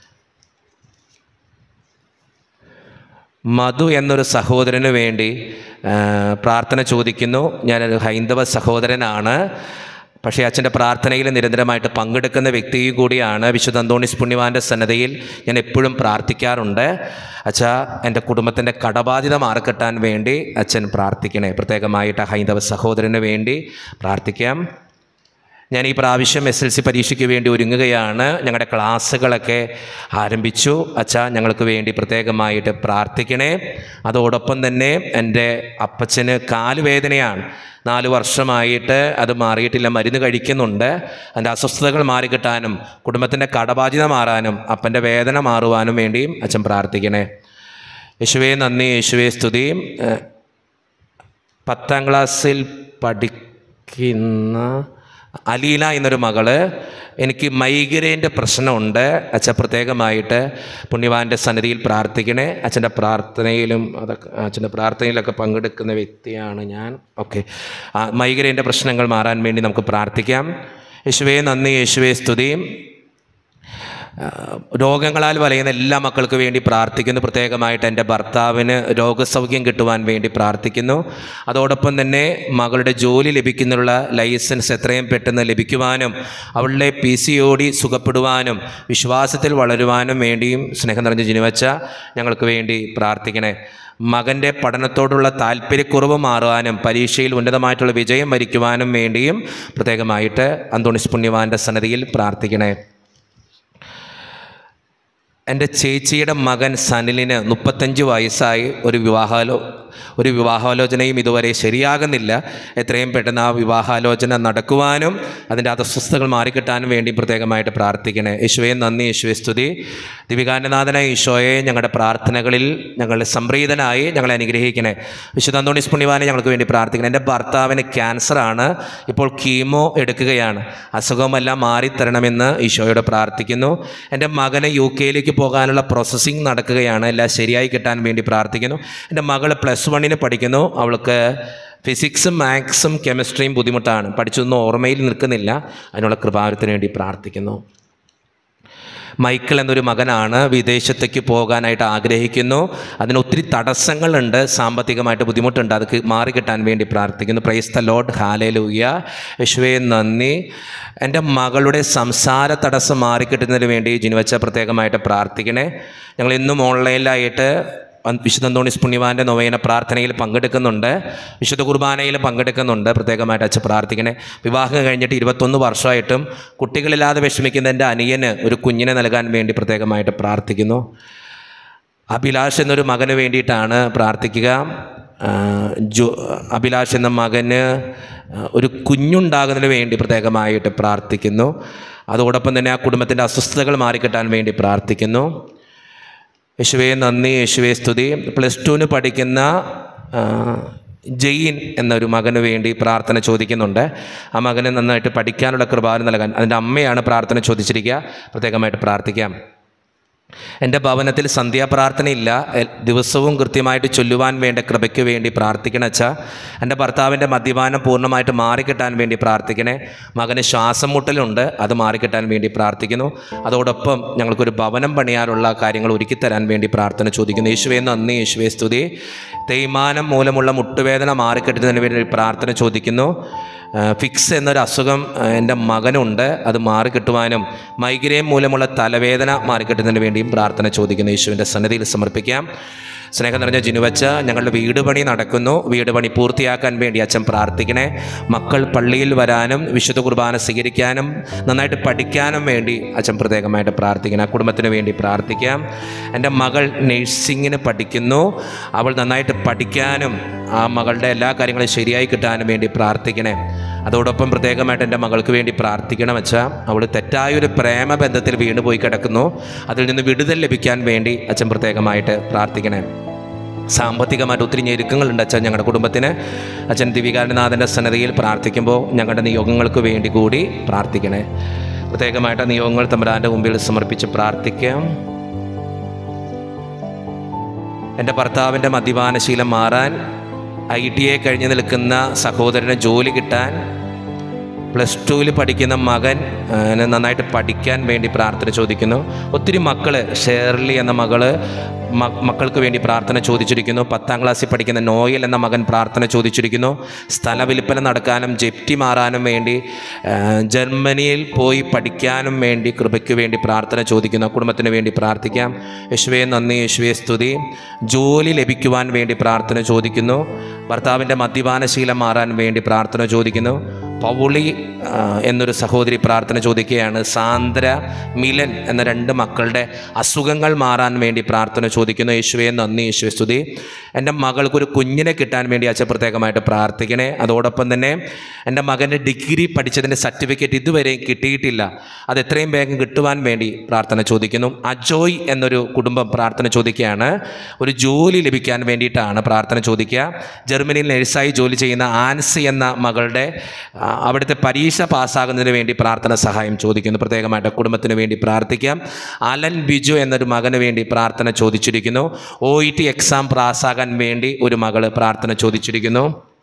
മധു എന്നൊരു സഹോദരന് വേണ്ടി ആ, പ്രാർത്ഥന ചോദിക്കുന്നു ഞാനൊരു ഹൈന്ദവ സഹോദരനാണ് പക്ഷേ അച്ഛൻ്റെ പ്രാർത്ഥനയിൽ നിരന്തരമായിട്ട് പങ്കെടുക്കുന്ന വ്യക്തിയും കൂടിയാണ് വിശുദ്ധ അന്തോണിസ് പുണ്യവാൻ്റെ സന്നദ്ധയിൽ ഞാൻ എപ്പോഴും പ്രാർത്ഥിക്കാറുണ്ട് അച്ഛ എൻ്റെ കുടുംബത്തിൻ്റെ കടബാധ്യത മാറിക്കിട്ടാൻ വേണ്ടി അച്ഛൻ പ്രാർത്ഥിക്കണേ പ്രത്യേകമായിട്ട് ആ ഹൈന്ദവ സഹോദരന് വേണ്ടി പ്രാർത്ഥിക്കാം ഞാൻ ഈ പ്രാവശ്യം എസ് എൽ സി പരീക്ഷയ്ക്ക് വേണ്ടി ഒരുങ്ങുകയാണ് ഞങ്ങളുടെ ക്ലാസ്സുകളൊക്കെ ആരംഭിച്ചു അച്ഛാ ഞങ്ങൾക്ക് വേണ്ടി പ്രത്യേകമായിട്ട് പ്രാർത്ഥിക്കണേ അതോടൊപ്പം തന്നെ എൻ്റെ അപ്പച്ചന് കാലുവേദനയാണ് നാല് വർഷമായിട്ട് അത് മാറിയിട്ടില്ല മരുന്ന് കഴിക്കുന്നുണ്ട് അതിൻ്റെ അസ്വസ്ഥതകൾ മാറിക്കിട്ടാനും കുടുംബത്തിൻ്റെ കടബാധ്യത മാറാനും അപ്പൻ്റെ വേദന മാറുവാനും വേണ്ടിയും അച്ഛൻ പ്രാർത്ഥിക്കണേ യേശുവേ നന്ദി യേശുവേ സ്തുതി ഏഹ്, പത്താം ക്ലാസ്സിൽ പഠിക്കുന്ന അലീല എന്നൊരു മകള് എനിക്ക് മൈഗ്രൈൻ്റെ പ്രശ്നമുണ്ട് അച്ഛൻ പ്രത്യേകമായിട്ട് പുണ്യവാൻ്റെ സന്നിധിയിൽ പ്രാർത്ഥിക്കണേ അച്ഛൻ്റെ പ്രാർത്ഥനയിലും അതൊക്കെ അച്ഛൻ്റെ പ്രാർത്ഥനയിലൊക്കെ പങ്കെടുക്കുന്ന വ്യക്തിയാണ് ഞാൻ ഓക്കെ മൈഗ്രൈൻ്റെ പ്രശ്നങ്ങൾ മാറാൻ വേണ്ടി നമുക്ക് പ്രാർത്ഥിക്കാം യേശുവേ നന്ദി യേശുവേ സ്തുതി രോഗങ്ങളാൽ വലയുന്ന എല്ലാ മക്കൾക്ക് വേണ്ടി പ്രാർത്ഥിക്കുന്നു പ്രത്യേകമായിട്ട് എൻ്റെ ഭർത്താവിന് രോഗസൗഖ്യം കിട്ടുവാൻ വേണ്ടി പ്രാർത്ഥിക്കുന്നു അതോടൊപ്പം തന്നെ മകളുടെ ജോലി ലഭിക്കുന്നതിനുള്ള ലൈസൻസ് എത്രയും പെട്ടെന്ന് ലഭിക്കുവാനും അവളുടെ പി സി ഒ ഡി സുഖപ്പെടുവാനും വിശ്വാസത്തിൽ വളരുവാനും വേണ്ടിയും സ്നേഹം നിറഞ്ഞ ജിനുവച്ച ഞങ്ങൾക്ക് വേണ്ടി പ്രാർത്ഥിക്കണേ മകൻ്റെ പഠനത്തോടുള്ള താല്പര്യക്കുറവ് മാറുവാനും പരീക്ഷയിൽ ഉന്നതമായിട്ടുള്ള വിജയം വരിക്കുവാനും വേണ്ടിയും പ്രത്യേകമായിട്ട് അന്തോണിസ് പുണ്യവാൻ്റെ സന്നദ്ധിയിൽ പ്രാർത്ഥിക്കണേ എൻ്റെ ചേച്ചിയുടെ മകൻ സനിലിന് മുപ്പത്തഞ്ച് വയസ്സായി ഒരു വിവാഹാലോ ഒരു വിവാഹാലോചനയും ഇതുവരെ ശരിയാകുന്നില്ല എത്രയും പെട്ടെന്ന് ആ വിവാഹാലോചന നടക്കുവാനും അതിൻ്റെ അസ്വസ്ഥതകൾ മാറിക്കിട്ടാനും വേണ്ടി പ്രത്യേകമായിട്ട് പ്രാർത്ഥിക്കണേ യേശുവെ നന്ദി യേശുവെ സ്തുതി ദിവികാനനാഥനായ ഈശോയെ ഞങ്ങളുടെ പ്രാർത്ഥനകളിൽ ഞങ്ങളുടെ സംപ്രീതനായി ഞങ്ങളെ അനുഗ്രഹിക്കണേ വിശുദ്ധ അന്തോണീസ് പുണ്യവാനെ ഞങ്ങൾക്ക് വേണ്ടി പ്രാർത്ഥിക്കണം എൻ്റെ ഭർത്താവിന് ക്യാൻസറാണ് ഇപ്പോൾ കീമോ എടുക്കുകയാണ് അസുഖമെല്ലാം മാറിത്തരണമെന്ന് ഈശോയോട് പ്രാർത്ഥിക്കുന്നു എൻ്റെ മകന് യു കെയിലേക്ക് പോകാനുള്ള പ്രോസസ്സിങ് നടക്കുകയാണ് എല്ലാം ശരിയായി കിട്ടാൻ വേണ്ടി പ്രാർത്ഥിക്കുന്നു എൻ്റെ മകൾ പ്ലസ് വണ്ണിന് പഠിക്കുന്നു അവൾക്ക് ഫിസിക്സും മാത്സും കെമിസ്ട്രിയും ബുദ്ധിമുട്ടാണ് പഠിച്ചൊന്നും ഓർമ്മയിൽ നിൽക്കുന്നില്ല അതിനുള്ള കൃപാവരത്തിന് വേണ്ടി പ്രാർത്ഥിക്കുന്നു മൈക്കിൾ എന്നൊരു മകനാണ് വിദേശത്തേക്ക് പോകാനായിട്ട് ആഗ്രഹിക്കുന്നു അതിന് ഒത്തിരി തടസ്സങ്ങളുണ്ട് സാമ്പത്തികമായിട്ട് ബുദ്ധിമുട്ടുണ്ട് അത് മാറിക്കിട്ടാൻ വേണ്ടി പ്രാർത്ഥിക്കുന്നു പ്രൈസ് ദ ലോഡ് ഹാലലൂയ യശുവേ നന്ദി എൻ്റെ മകളുടെ സംസാര തടസ്സം മാറിക്കിട്ടുന്നതിന് വേണ്ടി ജിനുവച്ച പ്രത്യേകമായിട്ട് പ്രാർത്ഥിക്കണേ ഞങ്ങൾ ഇന്നും ഓൺലൈനിലായിട്ട് വിശുദ്ധ അന്തോണിസ് പുണ്യവാൻ്റെ നൊവേന പ്രാർത്ഥനയിൽ പങ്കെടുക്കുന്നുണ്ട് വിശുദ്ധ കുർബാനയിൽ പങ്കെടുക്കുന്നുണ്ട് പ്രത്യേകമായിട്ട് അച്ഛൻ പ്രാർത്ഥിക്കണേ വിവാഹം കഴിഞ്ഞിട്ട് ഇരുപത്തൊന്ന് വർഷമായിട്ടും കുട്ടികളില്ലാതെ വിഷമിക്കുന്ന എൻ്റെ അനിയന് ഒരു കുഞ്ഞിനെ നൽകാൻ വേണ്ടി പ്രത്യേകമായിട്ട് പ്രാർത്ഥിക്കുന്നു അഭിലാഷ് എന്നൊരു മകന് വേണ്ടിയിട്ടാണ് പ്രാർത്ഥിക്കുക ആ, ജോ അഭിലാഷ് എന്ന മകന് ഒരു കുഞ്ഞുണ്ടാകുന്നതിന് വേണ്ടി പ്രത്യേകമായിട്ട് പ്രാർത്ഥിക്കുന്നു അതോടൊപ്പം തന്നെ ആ കുടുംബത്തിൻ്റെ അസ്വസ്ഥതകൾ മാറിക്കിട്ടാൻ വേണ്ടി പ്രാർത്ഥിക്കുന്നു യേശുവേ നന്ദി യേശുവേ സ്തുതി പ്ലസ് ടുവിന് പഠിക്കുന്ന ആ, ജെയിൻ എന്നൊരു മകന് വേണ്ടി പ്രാർത്ഥന ചോദിക്കുന്നുണ്ട് ആ മകന് നന്നായിട്ട് പഠിക്കാനുള്ള കൃപാനം നൽകാൻ അതിൻ്റെ അമ്മയാണ് പ്രാർത്ഥന ചോദിച്ചിരിക്കുക പ്രത്യേകമായിട്ട് പ്രാർത്ഥിക്കാം എൻ്റെ ഭവനത്തിൽ സന്ധ്യാപ്രാർത്ഥനയില്ല എ- ദിവസവും കൃത്യമായിട്ട് ചൊല്ലുവാൻ വേണ്ട കൃപയ്ക്ക് വേണ്ടി പ്രാർത്ഥിക്കണം അച്ഛാ എൻ്റെ ഭർത്താവിൻ്റെ മദ്യപാനം പൂർണ്ണമായിട്ട് മാറിക്കിട്ടാൻ വേണ്ടി പ്രാർത്ഥിക്കണേ മകന് ശ്വാസം മുട്ടലുണ്ട് അത് മാറിക്കിട്ടാൻ വേണ്ടി പ്രാർത്ഥിക്കുന്നു അതോടൊപ്പം ഞങ്ങൾക്കൊരു ഭവനം പണിയാനുള്ള കാര്യങ്ങൾ ഒരുക്കിത്തരാൻ വേണ്ടി പ്രാർത്ഥന ചോദിക്കുന്നു യേശുവേ നന്ദി യേശുവേ സ്തുതി തേയ്മാനം മൂലമുള്ള മുട്ടുവേദന മാറിക്കിട്ടുന്നതിന് വേണ്ടി പ്രാർത്ഥന ചോദിക്കുന്നു ആ, ഫിക്സ് എന്നൊരു അസുഖം ആ, എൻ്റെ മകനുണ്ട് അത് മാറിക്കിട്ടുവാനും മൈഗ്രെയിൻ മൂലമുള്ള തലവേദന മാറിക്കിട്ടുന്നതിന് വേണ്ടിയും പ്രാർത്ഥന ചോദിക്കുന്നു യേശുവിൻ്റെ സന്നിധിയിൽ സമർപ്പിക്കാം സ്നേഹം നിറഞ്ഞ ജിനുവച്ച ഞങ്ങളുടെ വീട് പണി നടക്കുന്നു വീട് പണി പൂർത്തിയാക്കാൻ വേണ്ടി അച്ഛൻ പ്രാർത്ഥിക്കണേ മക്കൾ പള്ളിയിൽ വരാനും വിശുദ്ധ കുർബാന സ്വീകരിക്കാനും നന്നായിട്ട് പഠിക്കാനും വേണ്ടി അച്ഛൻ പ്രത്യേകമായിട്ട് പ്രാർത്ഥിക്കണം ആ കുടുംബത്തിന് വേണ്ടി പ്രാർത്ഥിക്കാം എൻ്റെ മകൾ നേഴ്സിങ്ങിന് പഠിക്കുന്നു അവൾ നന്നായിട്ട് പഠിക്കാനും ആ മകളുടെ എല്ലാ കാര്യങ്ങളും ശരിയായി കിട്ടാനും വേണ്ടി പ്രാർത്ഥിക്കണേ അതോടൊപ്പം പ്രത്യേകമായിട്ട് എൻ്റെ മകൾക്ക് വേണ്ടി പ്രാർത്ഥിക്കണം വെച്ചാൽ അവൾ തെറ്റായൊരു പ്രേമബന്ധത്തിൽ വീണ് പോയി കിടക്കുന്നു അതിൽ നിന്ന് വിടുതൽ ലഭിക്കാൻ വേണ്ടി അച്ഛൻ പ്രത്യേകമായിട്ട് പ്രാർത്ഥിക്കണേ സാമ്പത്തികമായിട്ട് ഒത്തിരി ഞെരുക്കങ്ങളുണ്ട് അച്ഛൻ ഞങ്ങളുടെ കുടുംബത്തിന് അച്ഛൻ ദിവികാരനാഥൻ്റെ സന്നദ്ധയിൽ പ്രാർത്ഥിക്കുമ്പോൾ ഞങ്ങളുടെ നിയോഗങ്ങൾക്ക് വേണ്ടി കൂടി പ്രാർത്ഥിക്കണേ പ്രത്യേകമായിട്ട് ആ നിയോഗങ്ങൾ തമ്പുരാൻ്റെ മുമ്പിൽ സമർപ്പിച്ച് പ്രാർത്ഥിക്കാം എൻ്റെ ഭർത്താവിൻ്റെ മദ്യപാനശീലം മാറാൻ ഐ ടി ഐ കഴിഞ്ഞ് നിൽക്കുന്ന സഹോദരന് ജോലി കിട്ടാൻ പ്ലസ് ടുവിൽ പഠിക്കുന്ന മകൻ ആ, ന് നന്നായിട്ട് പഠിക്കാൻ വേണ്ടി പ്രാർത്ഥന ചോദിക്കുന്നു ഒത്തിരി മക്കൾ ഷേർലി എന്ന മകള് മ- മക്കൾക്ക് വേണ്ടി പ്രാർത്ഥന ചോദിച്ചിരിക്കുന്നു പത്താം ക്ലാസ്സിൽ പഠിക്കുന്ന നോയൽ എന്ന മകൻ പ്രാർത്ഥന ചോദിച്ചിരിക്കുന്നു സ്ഥലവിൽപ്പന നടക്കാനും ജപ്തി മാറാനും വേണ്ടി ആ, ജർമ്മനിയിൽ പോയി പഠിക്കാനും വേണ്ടി കൃപയ്ക്ക് വേണ്ടി പ്രാർത്ഥന ചോദിക്കുന്നു കുടുംബത്തിന് വേണ്ടി പ്രാർത്ഥിക്കാം യേശുവേ നന്ദി യേശുവേ സ്തുതി ജോലി ലഭിക്കുവാൻ വേണ്ടി പ്രാർത്ഥന ചോദിക്കുന്നു ഭർത്താവിൻ്റെ മദ്യപാനശീലം മാറാൻ വേണ്ടി പ്രാർത്ഥന ചോദിക്കുന്നു പൗളി ആ, എന്നൊരു സഹോദരി പ്രാർത്ഥന ചോദിക്കുകയാണ് സാന്ദ്ര മിലൻ എന്ന രണ്ട് മക്കളുടെ അസുഖങ്ങൾ മാറാൻ വേണ്ടി പ്രാർത്ഥന ചോദിക്കുന്നു യേശുവെ നന്ദി യേശുവെ സ്തുതി എൻ്റെ മകൾക്കൊരു കുഞ്ഞിനെ കിട്ടാൻ വേണ്ടി അച്ഛൻ പ്രത്യേകമായിട്ട് പ്രാർത്ഥിക്കണേ അതോടൊപ്പം തന്നെ എൻ്റെ മകൻ്റെ ഡിഗ്രി പഠിച്ചതിൻ്റെ സർട്ടിഫിക്കറ്റ് ഇതുവരെയും കിട്ടിയിട്ടില്ല അത് എത്രയും വേഗം കിട്ടുവാൻ വേണ്ടി പ്രാർത്ഥന ചോദിക്കുന്നു അജോയ് എന്നൊരു കുടുംബം പ്രാർത്ഥന ചോദിക്കുകയാണ് ഒരു ജോലി ലഭിക്കാൻ വേണ്ടിയിട്ടാണ് പ്രാർത്ഥന ചോദിക്കുക ജർമ്മനിയിൽ നഴ്സായി ജോലി ചെയ്യുന്ന ആൻസി എന്ന മകളുടെ ആ, അവിടുത്തെ പരീക്ഷ പാസ്സാകുന്നതിന് വേണ്ടി പ്രാർത്ഥന സഹായം ചോദിക്കുന്നു പ്രത്യേകമായിട്ട് കുടുംബത്തിന് വേണ്ടി പ്രാർത്ഥിക്കാം അലൻ ബിജു എന്നൊരു മകന് വേണ്ടി പ്രാർത്ഥന ചോദിച്ചിരിക്കുന്നു ഒ ഇ ടി എക്സാം പാസ്സാകാൻ വേണ്ടി ഒരു മകള് പ്രാർത്ഥന ചോദിച്ചിരിക്കുന്നു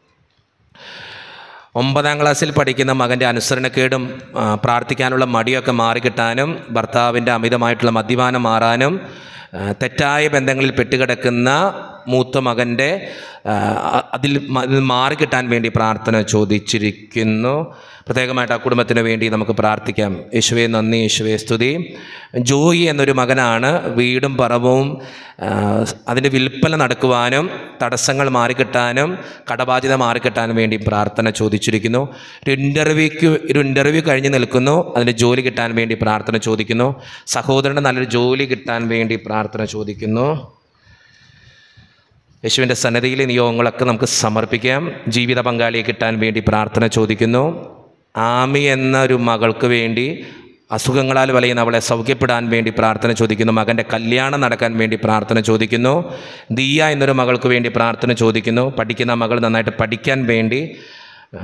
ഒമ്പതാം ക്ലാസ്സിൽ പഠിക്കുന്ന മകൻ്റെ അനുസരണക്കേടും ആ, പ്രാർത്ഥിക്കാനുള്ള മടിയൊക്കെ മാറിക്കിട്ടാനും ഭർത്താവിൻ്റെ അമിതമായിട്ടുള്ള മദ്യപാനം മാറാനും ആ, തെറ്റായ ബന്ധങ്ങളിൽ പെട്ടുകിടക്കുന്ന മൂത്ത മകൻ്റെ ആ, അതിൽ മ- അതിൽ മാറിക്കിട്ടാൻ വേണ്ടി പ്രാർത്ഥന ചോദിച്ചിരിക്കുന്നു പ്രത്യേകമായിട്ട് ആ കുടുംബത്തിന് വേണ്ടി നമുക്ക് പ്രാർത്ഥിക്കാം യേശുവെ നന്ദി യേശുവെ സ്തുതി ജോയി എന്നൊരു മകനാണ് വീടും പറവും ആ, അതിൻ്റെ വിൽപ്പന നടക്കുവാനും തടസ്സങ്ങൾ മാറിക്കിട്ടാനും കടബാധ്യത മാറിക്കിട്ടാനും വേണ്ടി പ്രാർത്ഥന ചോദിച്ചിരിക്കുന്നു ഒരു ഇൻ്റർവ്യൂക്ക് ഒരു ഇൻ്റർവ്യൂ കഴിഞ്ഞ് നിൽക്കുന്നു അതിന് ജോലി കിട്ടാൻ വേണ്ടി പ്രാർത്ഥന ചോദിക്കുന്നു സഹോദരന് നല്ലൊരു ജോലി കിട്ടാൻ വേണ്ടി പ്രാർത്ഥന ചോദിക്കുന്നു യേശുവിൻ്റെ സന്നദ്ധിയിലെ നിയോഗങ്ങളൊക്കെ നമുക്ക് സമർപ്പിക്കാം ജീവിത പങ്കാളിയെ കിട്ടാൻ വേണ്ടി പ്രാർത്ഥന ചോദിക്കുന്നു ആമി എന്ന ഒരു മകൾക്ക് വേണ്ടി അസുഖങ്ങളാൽ വലയുന്ന അവളെ സൗഖ്യപ്പെടാൻ വേണ്ടി പ്രാർത്ഥന ചോദിക്കുന്നു മകൻ്റെ കല്യാണം നടക്കാൻ വേണ്ടി പ്രാർത്ഥന ചോദിക്കുന്നു ദിയ എന്നൊരു മകൾക്ക് വേണ്ടി പ്രാർത്ഥന ചോദിക്കുന്നു പഠിക്കുന്ന മകൾ നന്നായിട്ട് പഠിക്കാൻ വേണ്ടി ആ,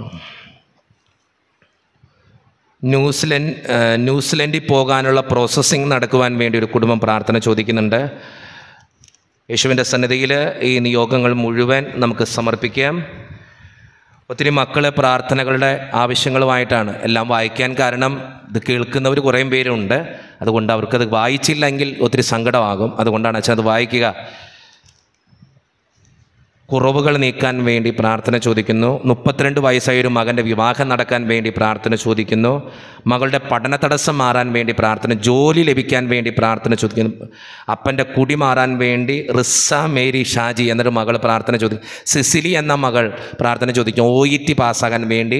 ന്യൂസിലൻഡ് ആ, ന്യൂസിലൻഡിൽ പോകാനുള്ള പ്രോസസ്സിങ് നടക്കുവാൻ വേണ്ടി ഒരു കുടുംബം പ്രാർത്ഥന ചോദിക്കുന്നുണ്ട് യേശുവിൻ്റെ സന്നിധിയിൽ ഈ നിയോഗങ്ങൾ മുഴുവൻ നമുക്ക് സമർപ്പിക്കാം ഒത്തിരി മക്കൾ പ്രാർത്ഥനകളുടെ ആവശ്യങ്ങളുമായിട്ടാണ് എല്ലാം വായിക്കാൻ കാരണം ഇത് കേൾക്കുന്നവർ കുറേ പേരുണ്ട് അതുകൊണ്ട് അവർക്കത് വായിച്ചില്ലെങ്കിൽ ഒത്തിരി സങ്കടമാകും അതുകൊണ്ടാണ് അച്ഛൻ അത് വായിക്കുക കുറവുകൾ നീക്കാൻ വേണ്ടി പ്രാർത്ഥന ചോദിക്കുന്നു മുപ്പത്തിരണ്ട് വയസ്സായ ഒരു മകൻ്റെ വിവാഹം നടക്കാൻ വേണ്ടി പ്രാർത്ഥന ചോദിക്കുന്നു മകളുടെ പഠന തടസ്സം മാറാൻ വേണ്ടി പ്രാർത്ഥന ജോലി ലഭിക്കാൻ വേണ്ടി പ്രാർത്ഥന ചോദിക്കുന്നു അപ്പൻ്റെ കുടി മാറാൻ വേണ്ടി റിസ മേരി ഷാജി എന്നൊരു മകൾ പ്രാർത്ഥന ചോദിക്കും സിസിലി എന്ന മകൾ പ്രാർത്ഥന ചോദിക്കും ഒ ഇ ടി പാസ്സാകാൻ വേണ്ടി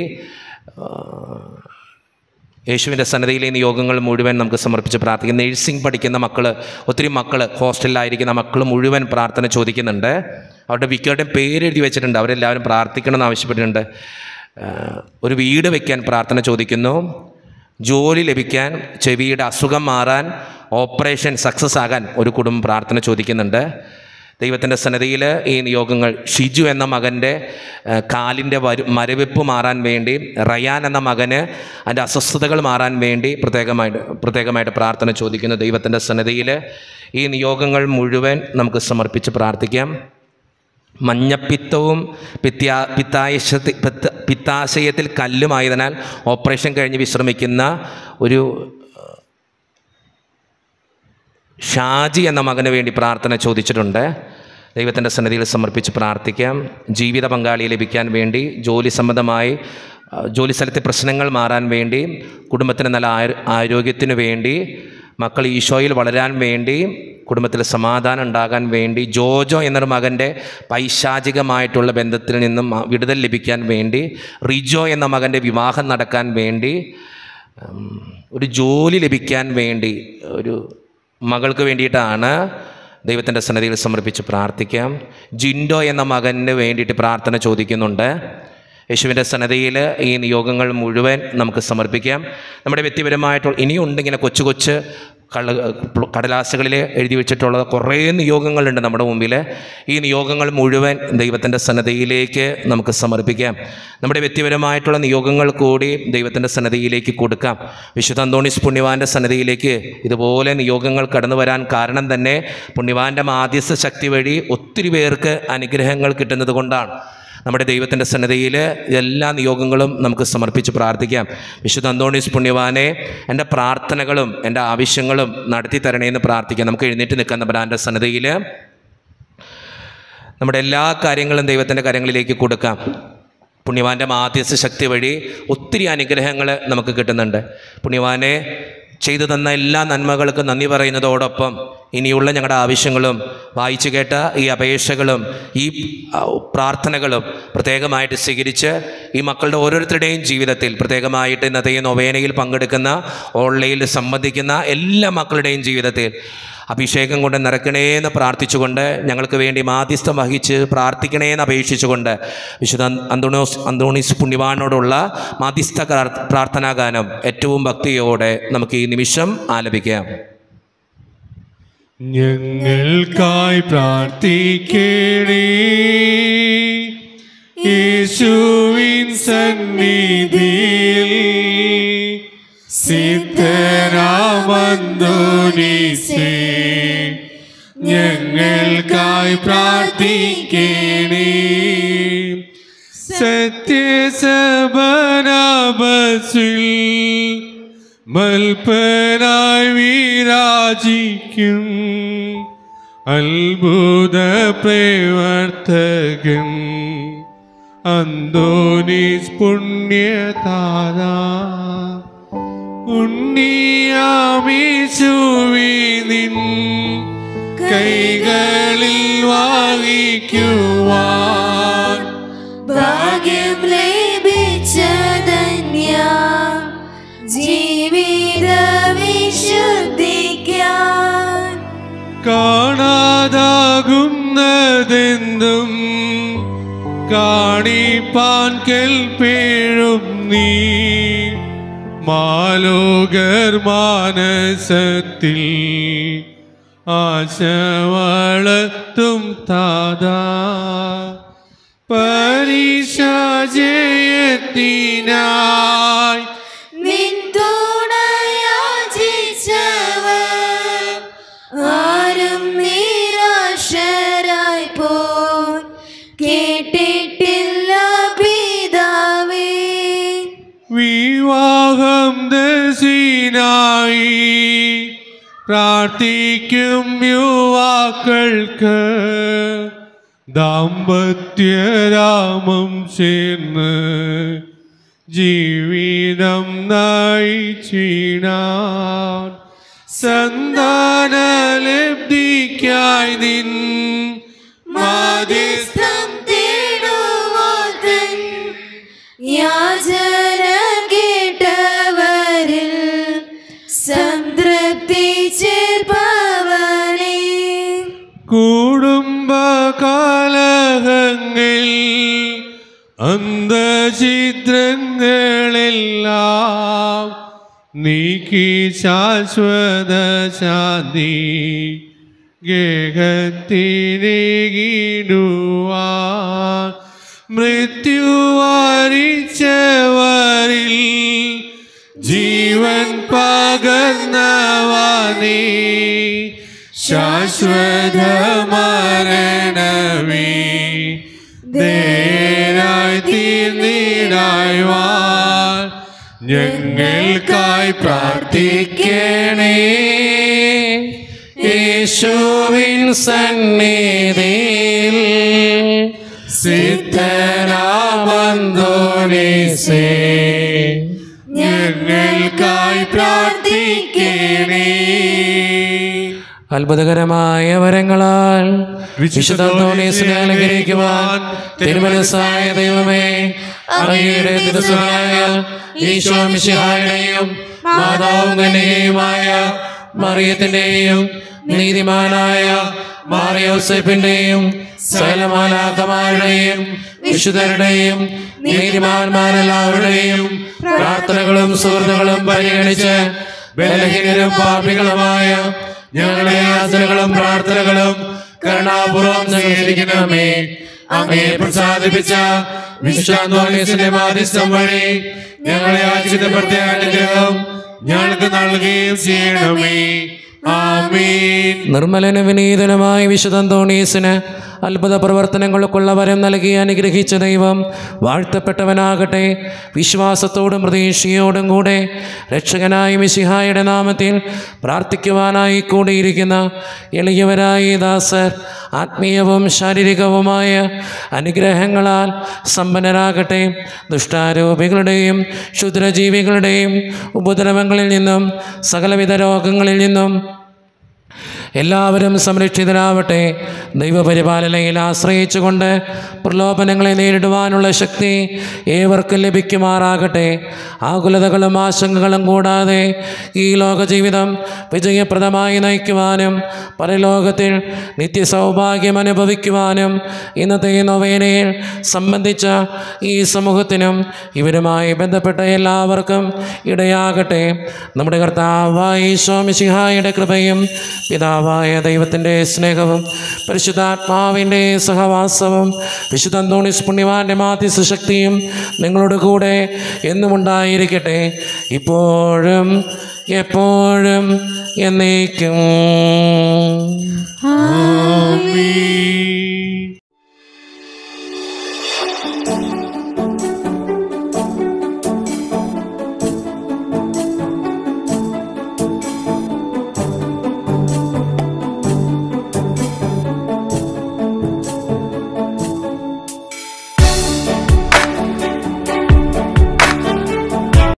യേശുവിൻ്റെ സന്നദ്ധയിലെ നിയോഗങ്ങൾ മുഴുവൻ നമുക്ക് സമർപ്പിച്ച് പ്രാർത്ഥിക്കും നഴ്സിംഗ് പഠിക്കുന്ന മക്കൾ ഒത്തിരി മക്കൾ ഹോസ്റ്റലിലായിരിക്കുന്ന മക്കൾ മുഴുവൻ പ്രാർത്ഥന ചോദിക്കുന്നുണ്ട് അവരുടെ വിക്കറുടെ പേരെഴുതി വെച്ചിട്ടുണ്ട് അവരെല്ലാവരും പ്രാർത്ഥിക്കണമെന്ന് ആവശ്യപ്പെട്ടിട്ടുണ്ട് ആ, ഒരു വീട് വയ്ക്കാൻ പ്രാർത്ഥന ചോദിക്കുന്നു ജോലി ലഭിക്കാൻ ചെവിയുടെ അസുഖം മാറാൻ ഓപ്പറേഷൻ സക്സസ് ആകാൻ ഒരു കുടുംബം പ്രാർത്ഥന ചോദിക്കുന്നുണ്ട് ദൈവത്തിൻ്റെ സന്നദ്ധിയിൽ ഈ നിയോഗങ്ങൾ ഷിജു എന്ന മകൻ്റെ ആ, കാലിൻ്റെ വരു മരവിപ്പ് മാറാൻ വേണ്ടി റയാൻ എന്ന മകന് അതിൻ്റെ അസ്വസ്ഥതകൾ മാറാൻ വേണ്ടി പ്രത്യേകമായിട്ട് പ്രത്യേകമായിട്ട് പ്രാർത്ഥന ചോദിക്കുന്നു ദൈവത്തിൻ്റെ സന്നദ്ധിയിൽ ഈ നിയോഗങ്ങൾ മുഴുവൻ നമുക്ക് സമർപ്പിച്ച് പ്രാർത്ഥിക്കാം മഞ്ഞപ്പിത്തവും പിത്യാ പിത്താശയത്തിൽ പിത്ത പിത്താശയത്തിൽ കല്ലുമായതിനാൽ ഓപ്പറേഷൻ കഴിഞ്ഞ് വിശ്രമിക്കുന്ന ഒരു ഷാജി എന്ന മകന് വേണ്ടി പ്രാർത്ഥന ചോദിച്ചിട്ടുണ്ട് ദൈവത്തിൻ്റെ സന്നിധിയിൽ സമർപ്പിച്ച് പ്രാർത്ഥിക്കാം ജീവിത പങ്കാളിയെ ലഭിക്കാൻ വേണ്ടി ജോലി സംബന്ധമായി ആ, ജോലി സ്ഥലത്തെ പ്രശ്നങ്ങൾ മാറാൻ വേണ്ടി കുടുംബത്തിന് നല്ല ആരോ- ആരോഗ്യത്തിന് വേണ്ടി മക്കൾ ഈശോയിൽ വളരാൻ വേണ്ടി കുടുംബത്തിൽ സമാധാനം ഉണ്ടാകാൻ വേണ്ടി ജോജോ എന്നൊരു മകൻ്റെ പൈശാചികമായിട്ടുള്ള ബന്ധത്തിൽ നിന്നും ആ വിടുതൽ ലഭിക്കാൻ വേണ്ടി റിജോ എന്ന മകൻ്റെ വിവാഹം നടക്കാൻ വേണ്ടി ഉം, ഒരു ജോലി ലഭിക്കാൻ വേണ്ടി ഒരു മകൾക്ക് വേണ്ടിയിട്ടാണ് ദൈവത്തിൻ്റെ സന്നദ്ധിയിൽ സമർപ്പിച്ച് പ്രാർത്ഥിക്കാം ജിൻഡോ എന്ന മകന് വേണ്ടിയിട്ട് പ്രാർത്ഥന ചോദിക്കുന്നുണ്ട് യേശുവിൻ്റെ സന്നദ്ധയിൽ ഈ നിയോഗങ്ങൾ മുഴുവൻ നമുക്ക് സമർപ്പിക്കാം നമ്മുടെ വ്യക്തിപരമായിട്ടുള്ള ഇനിയുണ്ട് ഇങ്ങനെ കൊച്ചു കൊച്ച് കള്ള കടലാസുകളിൽ എഴുതി വെച്ചിട്ടുള്ള കുറേ നിയോഗങ്ങളുണ്ട് നമ്മുടെ മുമ്പിൽ ഈ നിയോഗങ്ങൾ മുഴുവൻ ദൈവത്തിൻ്റെ സന്നദ്ധയിലേക്ക് നമുക്ക് സമർപ്പിക്കാം നമ്മുടെ വ്യക്തിപരമായിട്ടുള്ള നിയോഗങ്ങൾ കൂടി ദൈവത്തിൻ്റെ സന്നദ്ധയിലേക്ക് കൊടുക്കാം വിശുദ്ധ അന്തോണിസ് പുണ്യവാൻ്റെ സന്നദ്ധയിലേക്ക് ഇതുപോലെ നിയോഗങ്ങൾ കടന്നു വരാൻ കാരണം തന്നെ പുണ്യവാൻ്റെ മാധ്യസ്ഥ ശക്തി വഴി ഒത്തിരി പേർക്ക് അനുഗ്രഹങ്ങൾ കിട്ടുന്നത് കൊണ്ടാണ് നമ്മുടെ ദൈവത്തിൻ്റെ സന്നദ്ധയിൽ എല്ലാ നിയോഗങ്ങളും നമുക്ക് സമർപ്പിച്ച് പ്രാർത്ഥിക്കാം വിശുദ്ധ അന്തോണീസ് പുണ്യവാനെ എൻ്റെ പ്രാർത്ഥനകളും എൻ്റെ ആവശ്യങ്ങളും നടത്തി തരണേ എന്ന് പ്രാർത്ഥിക്കാം നമുക്ക് എഴുന്നേറ്റ് നിൽക്കുന്ന ബ്രാൻ്റെ സന്നദ്ധയിൽ നമ്മുടെ എല്ലാ കാര്യങ്ങളും ദൈവത്തിൻ്റെ കാര്യങ്ങളിലേക്ക് കൊടുക്കാം പുണ്യവാൻ്റെ മാധ്യസ്ഥ ശക്തി വഴി ഒത്തിരി അനുഗ്രഹങ്ങൾ നമുക്ക് കിട്ടുന്നുണ്ട് പുണ്യവാനെ ചെയ്തു തന്ന എല്ലാ നന്മകൾക്കും നന്ദി പറയുന്നതോടൊപ്പം ഇനിയുള്ള ഞങ്ങളുടെ ആവശ്യങ്ങളും വായിച്ചു കേട്ട ഈ അപേക്ഷകളും ഈ ആ, പ്രാർത്ഥനകളും പ്രത്യേകമായിട്ട് സ്വീകരിച്ച് ഈ മക്കളുടെ ഓരോരുത്തരുടെയും ജീവിതത്തിൽ പ്രത്യേകമായിട്ട് ഇന്നത്തെ ഈ നൊവേനയിൽ പങ്കെടുക്കുന്ന ഓൺലൈനിൽ സംബന്ധിക്കുന്ന എല്ലാ മക്കളുടെയും ജീവിതത്തിൽ അഭിഷേകം കൊണ്ട് നിറക്കണേ എന്ന് പ്രാർത്ഥിച്ചുകൊണ്ട് ഞങ്ങൾക്ക് വേണ്ടി മാധ്യസ്ഥം വഹിച്ച് പ്രാർത്ഥിക്കണേ എന്ന് അപേക്ഷിച്ചുകൊണ്ട് വിശുദ്ധ അന്തോണോസ് അന്തോണീസ് പുണ്യവാനോടുള്ള മാധ്യസ്ഥ പ്രാർ- പ്രാർത്ഥനാ ഗാനം ഏറ്റവും ഭക്തിയോടെ നമുക്ക് ഈ നിമിഷം ആലപിക്കാം ഞങ്ങൾക്കായി പ്രാർത്ഥിക്കണേ യേശുവിൻ സന്നിധിയിൽ സിദ്ധരാമന്തോനീസേ ഞങ്ങൾക്കായി പ്രാർത്ഥിക്കണേ സത്യസബനാബസിൽ മൽപ്പനായി വിരാജിക്കും അത്ഭുത പ്രവർത്തകൻ അന്തോനീസ് പുണ്യതാര ഉണ്ണിയാമീശുവി നിൻ കൈകളിൽ വാങ്ങിക്കുവാൻ ഭാഗ്യം ലഭിച്ചതന്യ ജീവിത വിശുദ്ധിക്കാൻ കാണാതാകുന്നതെന്തും എന്തും കാണിപ്പാൻ കെൽപ്പേഴും നീ മാലോകർ മാനസത്തിൽ ആശ വളർത്തും താതാ പരീക്ഷാജയത്തിനായി നിൻ തുണയാചിച്ചവർ ആരും നിരാശരായി പോയി കേട്ടിട്ടില്ല പിതാവേ വിവാഹം ദശീനായി പ്രാർത്ഥിക്കും യുവാക്കൾക്ക് ദാമ്പത്യരാമം ചേർന്ന് ജീവിതം നയിച്ചിടാൻ സന്താനലബ്ധിക്കായി നിൻ മാധ്യസ്ഥ മാധ്യസ്ഥം തേടുവാൻ യാചന കേട്ടവരിൽ സംതൃപ്തി ചേർപ്പവനെ കുടുംബ കലഹങ്ങൾ അന്തചിത്രങ്ങളെല്ലാം നീക്കി ശാശ്വത ശാന്തി ഗേഹത്തിനേകിടുവാൻ മൃത്യു വരിച്ചവരിൽ ജീവൻ പകർന്നവനേ ശാശ്വത മരണമേ നേരായി തീർന്നിടായി വാൻ ഞങ്ങൾക്കായി പ്രാർത്ഥിക്കണേ യേശുവിൻ സന്നിധിയിൽ സിദ്ധരാമന്തോണീസേ ഞങ്ങൾക്കായി പ്രാർത്ഥിക്കണേ അത്ഭുതകരമായ വരങ്ങളാൽ വിശുദ്ധോണീസിനെ അലങ്കരിക്കുവാൻ തിരുമനസായ ദൈവമേ അങ്ങയുടെ ദിവസമായ ഈശോ മിശിഹായുടെയും മാതാവും കന്യകയുമായ മറിയത്തിന്റെയും നീതിമാനായ മാറിയോസെപ്പിന്റെയും സകലമാലാക്കമാരുടെയും വിശുദ്ധരുടെയും നീതിമാന്മാരെല്ലാവരുടെയും പ്രാർത്ഥനകളും സുഹൃത്തുക്കളും പരിഗണിച്ച് ബലഹീനരും പാപികളുമായ ഞങ്ങളുടെ യാതനകളും പ്രാർത്ഥനകളും കരുണാപൂർവം ഞങ്ങളിരിക്കണമേ അങ്ങയെ പ്രസാദിപ്പിച്ച വിശ്വാന്തോണീസിന്റെ മാധ്യസ്ഥം വഴി ഞങ്ങളെ ആചരിതപ്പെടുത്തിയ അനുഗ്രഹം ഞങ്ങൾക്ക് നൽകുകയും ചെയ്യണമേ ആമീൻ നിർമ്മലന വിനീതനുമായ വിശുദ്ധ തോണീസിന് അത്ഭുത പ്രവർത്തനങ്ങൾക്കുള്ള വരം നൽകി അനുഗ്രഹിച്ച ദൈവം വാഴ്ത്തപ്പെട്ടവനാകട്ടെ വിശ്വാസത്തോടും പ്രതീക്ഷയോടും കൂടെ രക്ഷകനായ മിശിഹായുടെ നാമത്തിൽ പ്രാർത്ഥിക്കുവാനായി കൂടിയിരിക്കുന്ന എളിയവരായ ഈ ദാസർ ആത്മീയവും ശാരീരികവുമായ അനുഗ്രഹങ്ങളാൽ സമ്പന്നരാകട്ടെ ദുഷ്ടാരൂപികളുടെയും ക്ഷുദ്രജീവികളുടെയും ഉപദ്രവങ്ങളിൽ നിന്നും സകലവിധ രോഗങ്ങളിൽ നിന്നും എല്ലാവരും സംരക്ഷിതരാവട്ടെ ദൈവപരിപാലനയിൽ ആശ്രയിച്ചുകൊണ്ട് പ്രലോഭനങ്ങളെ നേരിടുവാനുള്ള ശക്തി ഏവർക്കും ലഭിക്കുമാറാകട്ടെ ആകുലതകളും ആശങ്കകളും കൂടാതെ ഈ ലോക ജീവിതം വിജയപ്രദമായി നയിക്കുവാനും പരലോകത്തിൽ നിത്യസൗഭാഗ്യം അനുഭവിക്കുവാനും ഇന്നത്തെ നൊവേനയിൽ സംബന്ധിച്ച ഈ സമൂഹത്തിനും ഇവരുമായി ബന്ധപ്പെട്ട എല്ലാവർക്കും ഇടയാകട്ടെ നമ്മുടെ കർത്താവായ ഈശോമിശിഹായുടെ കൃപയും പിതാവായ ദൈവത്തിൻ്റെ സ്നേഹവും പരിശുദ്ധാത്മാവിൻ്റെ സഹവാസവും വിശുദ്ധ അന്തോണിസ് പുണ്യവാന്റെ മാധ്യസ്ഥ ശക്തിയും നിങ്ങളുടെ കൂടെ എന്നും ഉണ്ടായിരിക്കട്ടെ ഇപ്പോഴും എപ്പോഴും എന്നേക്കും ആമീൻ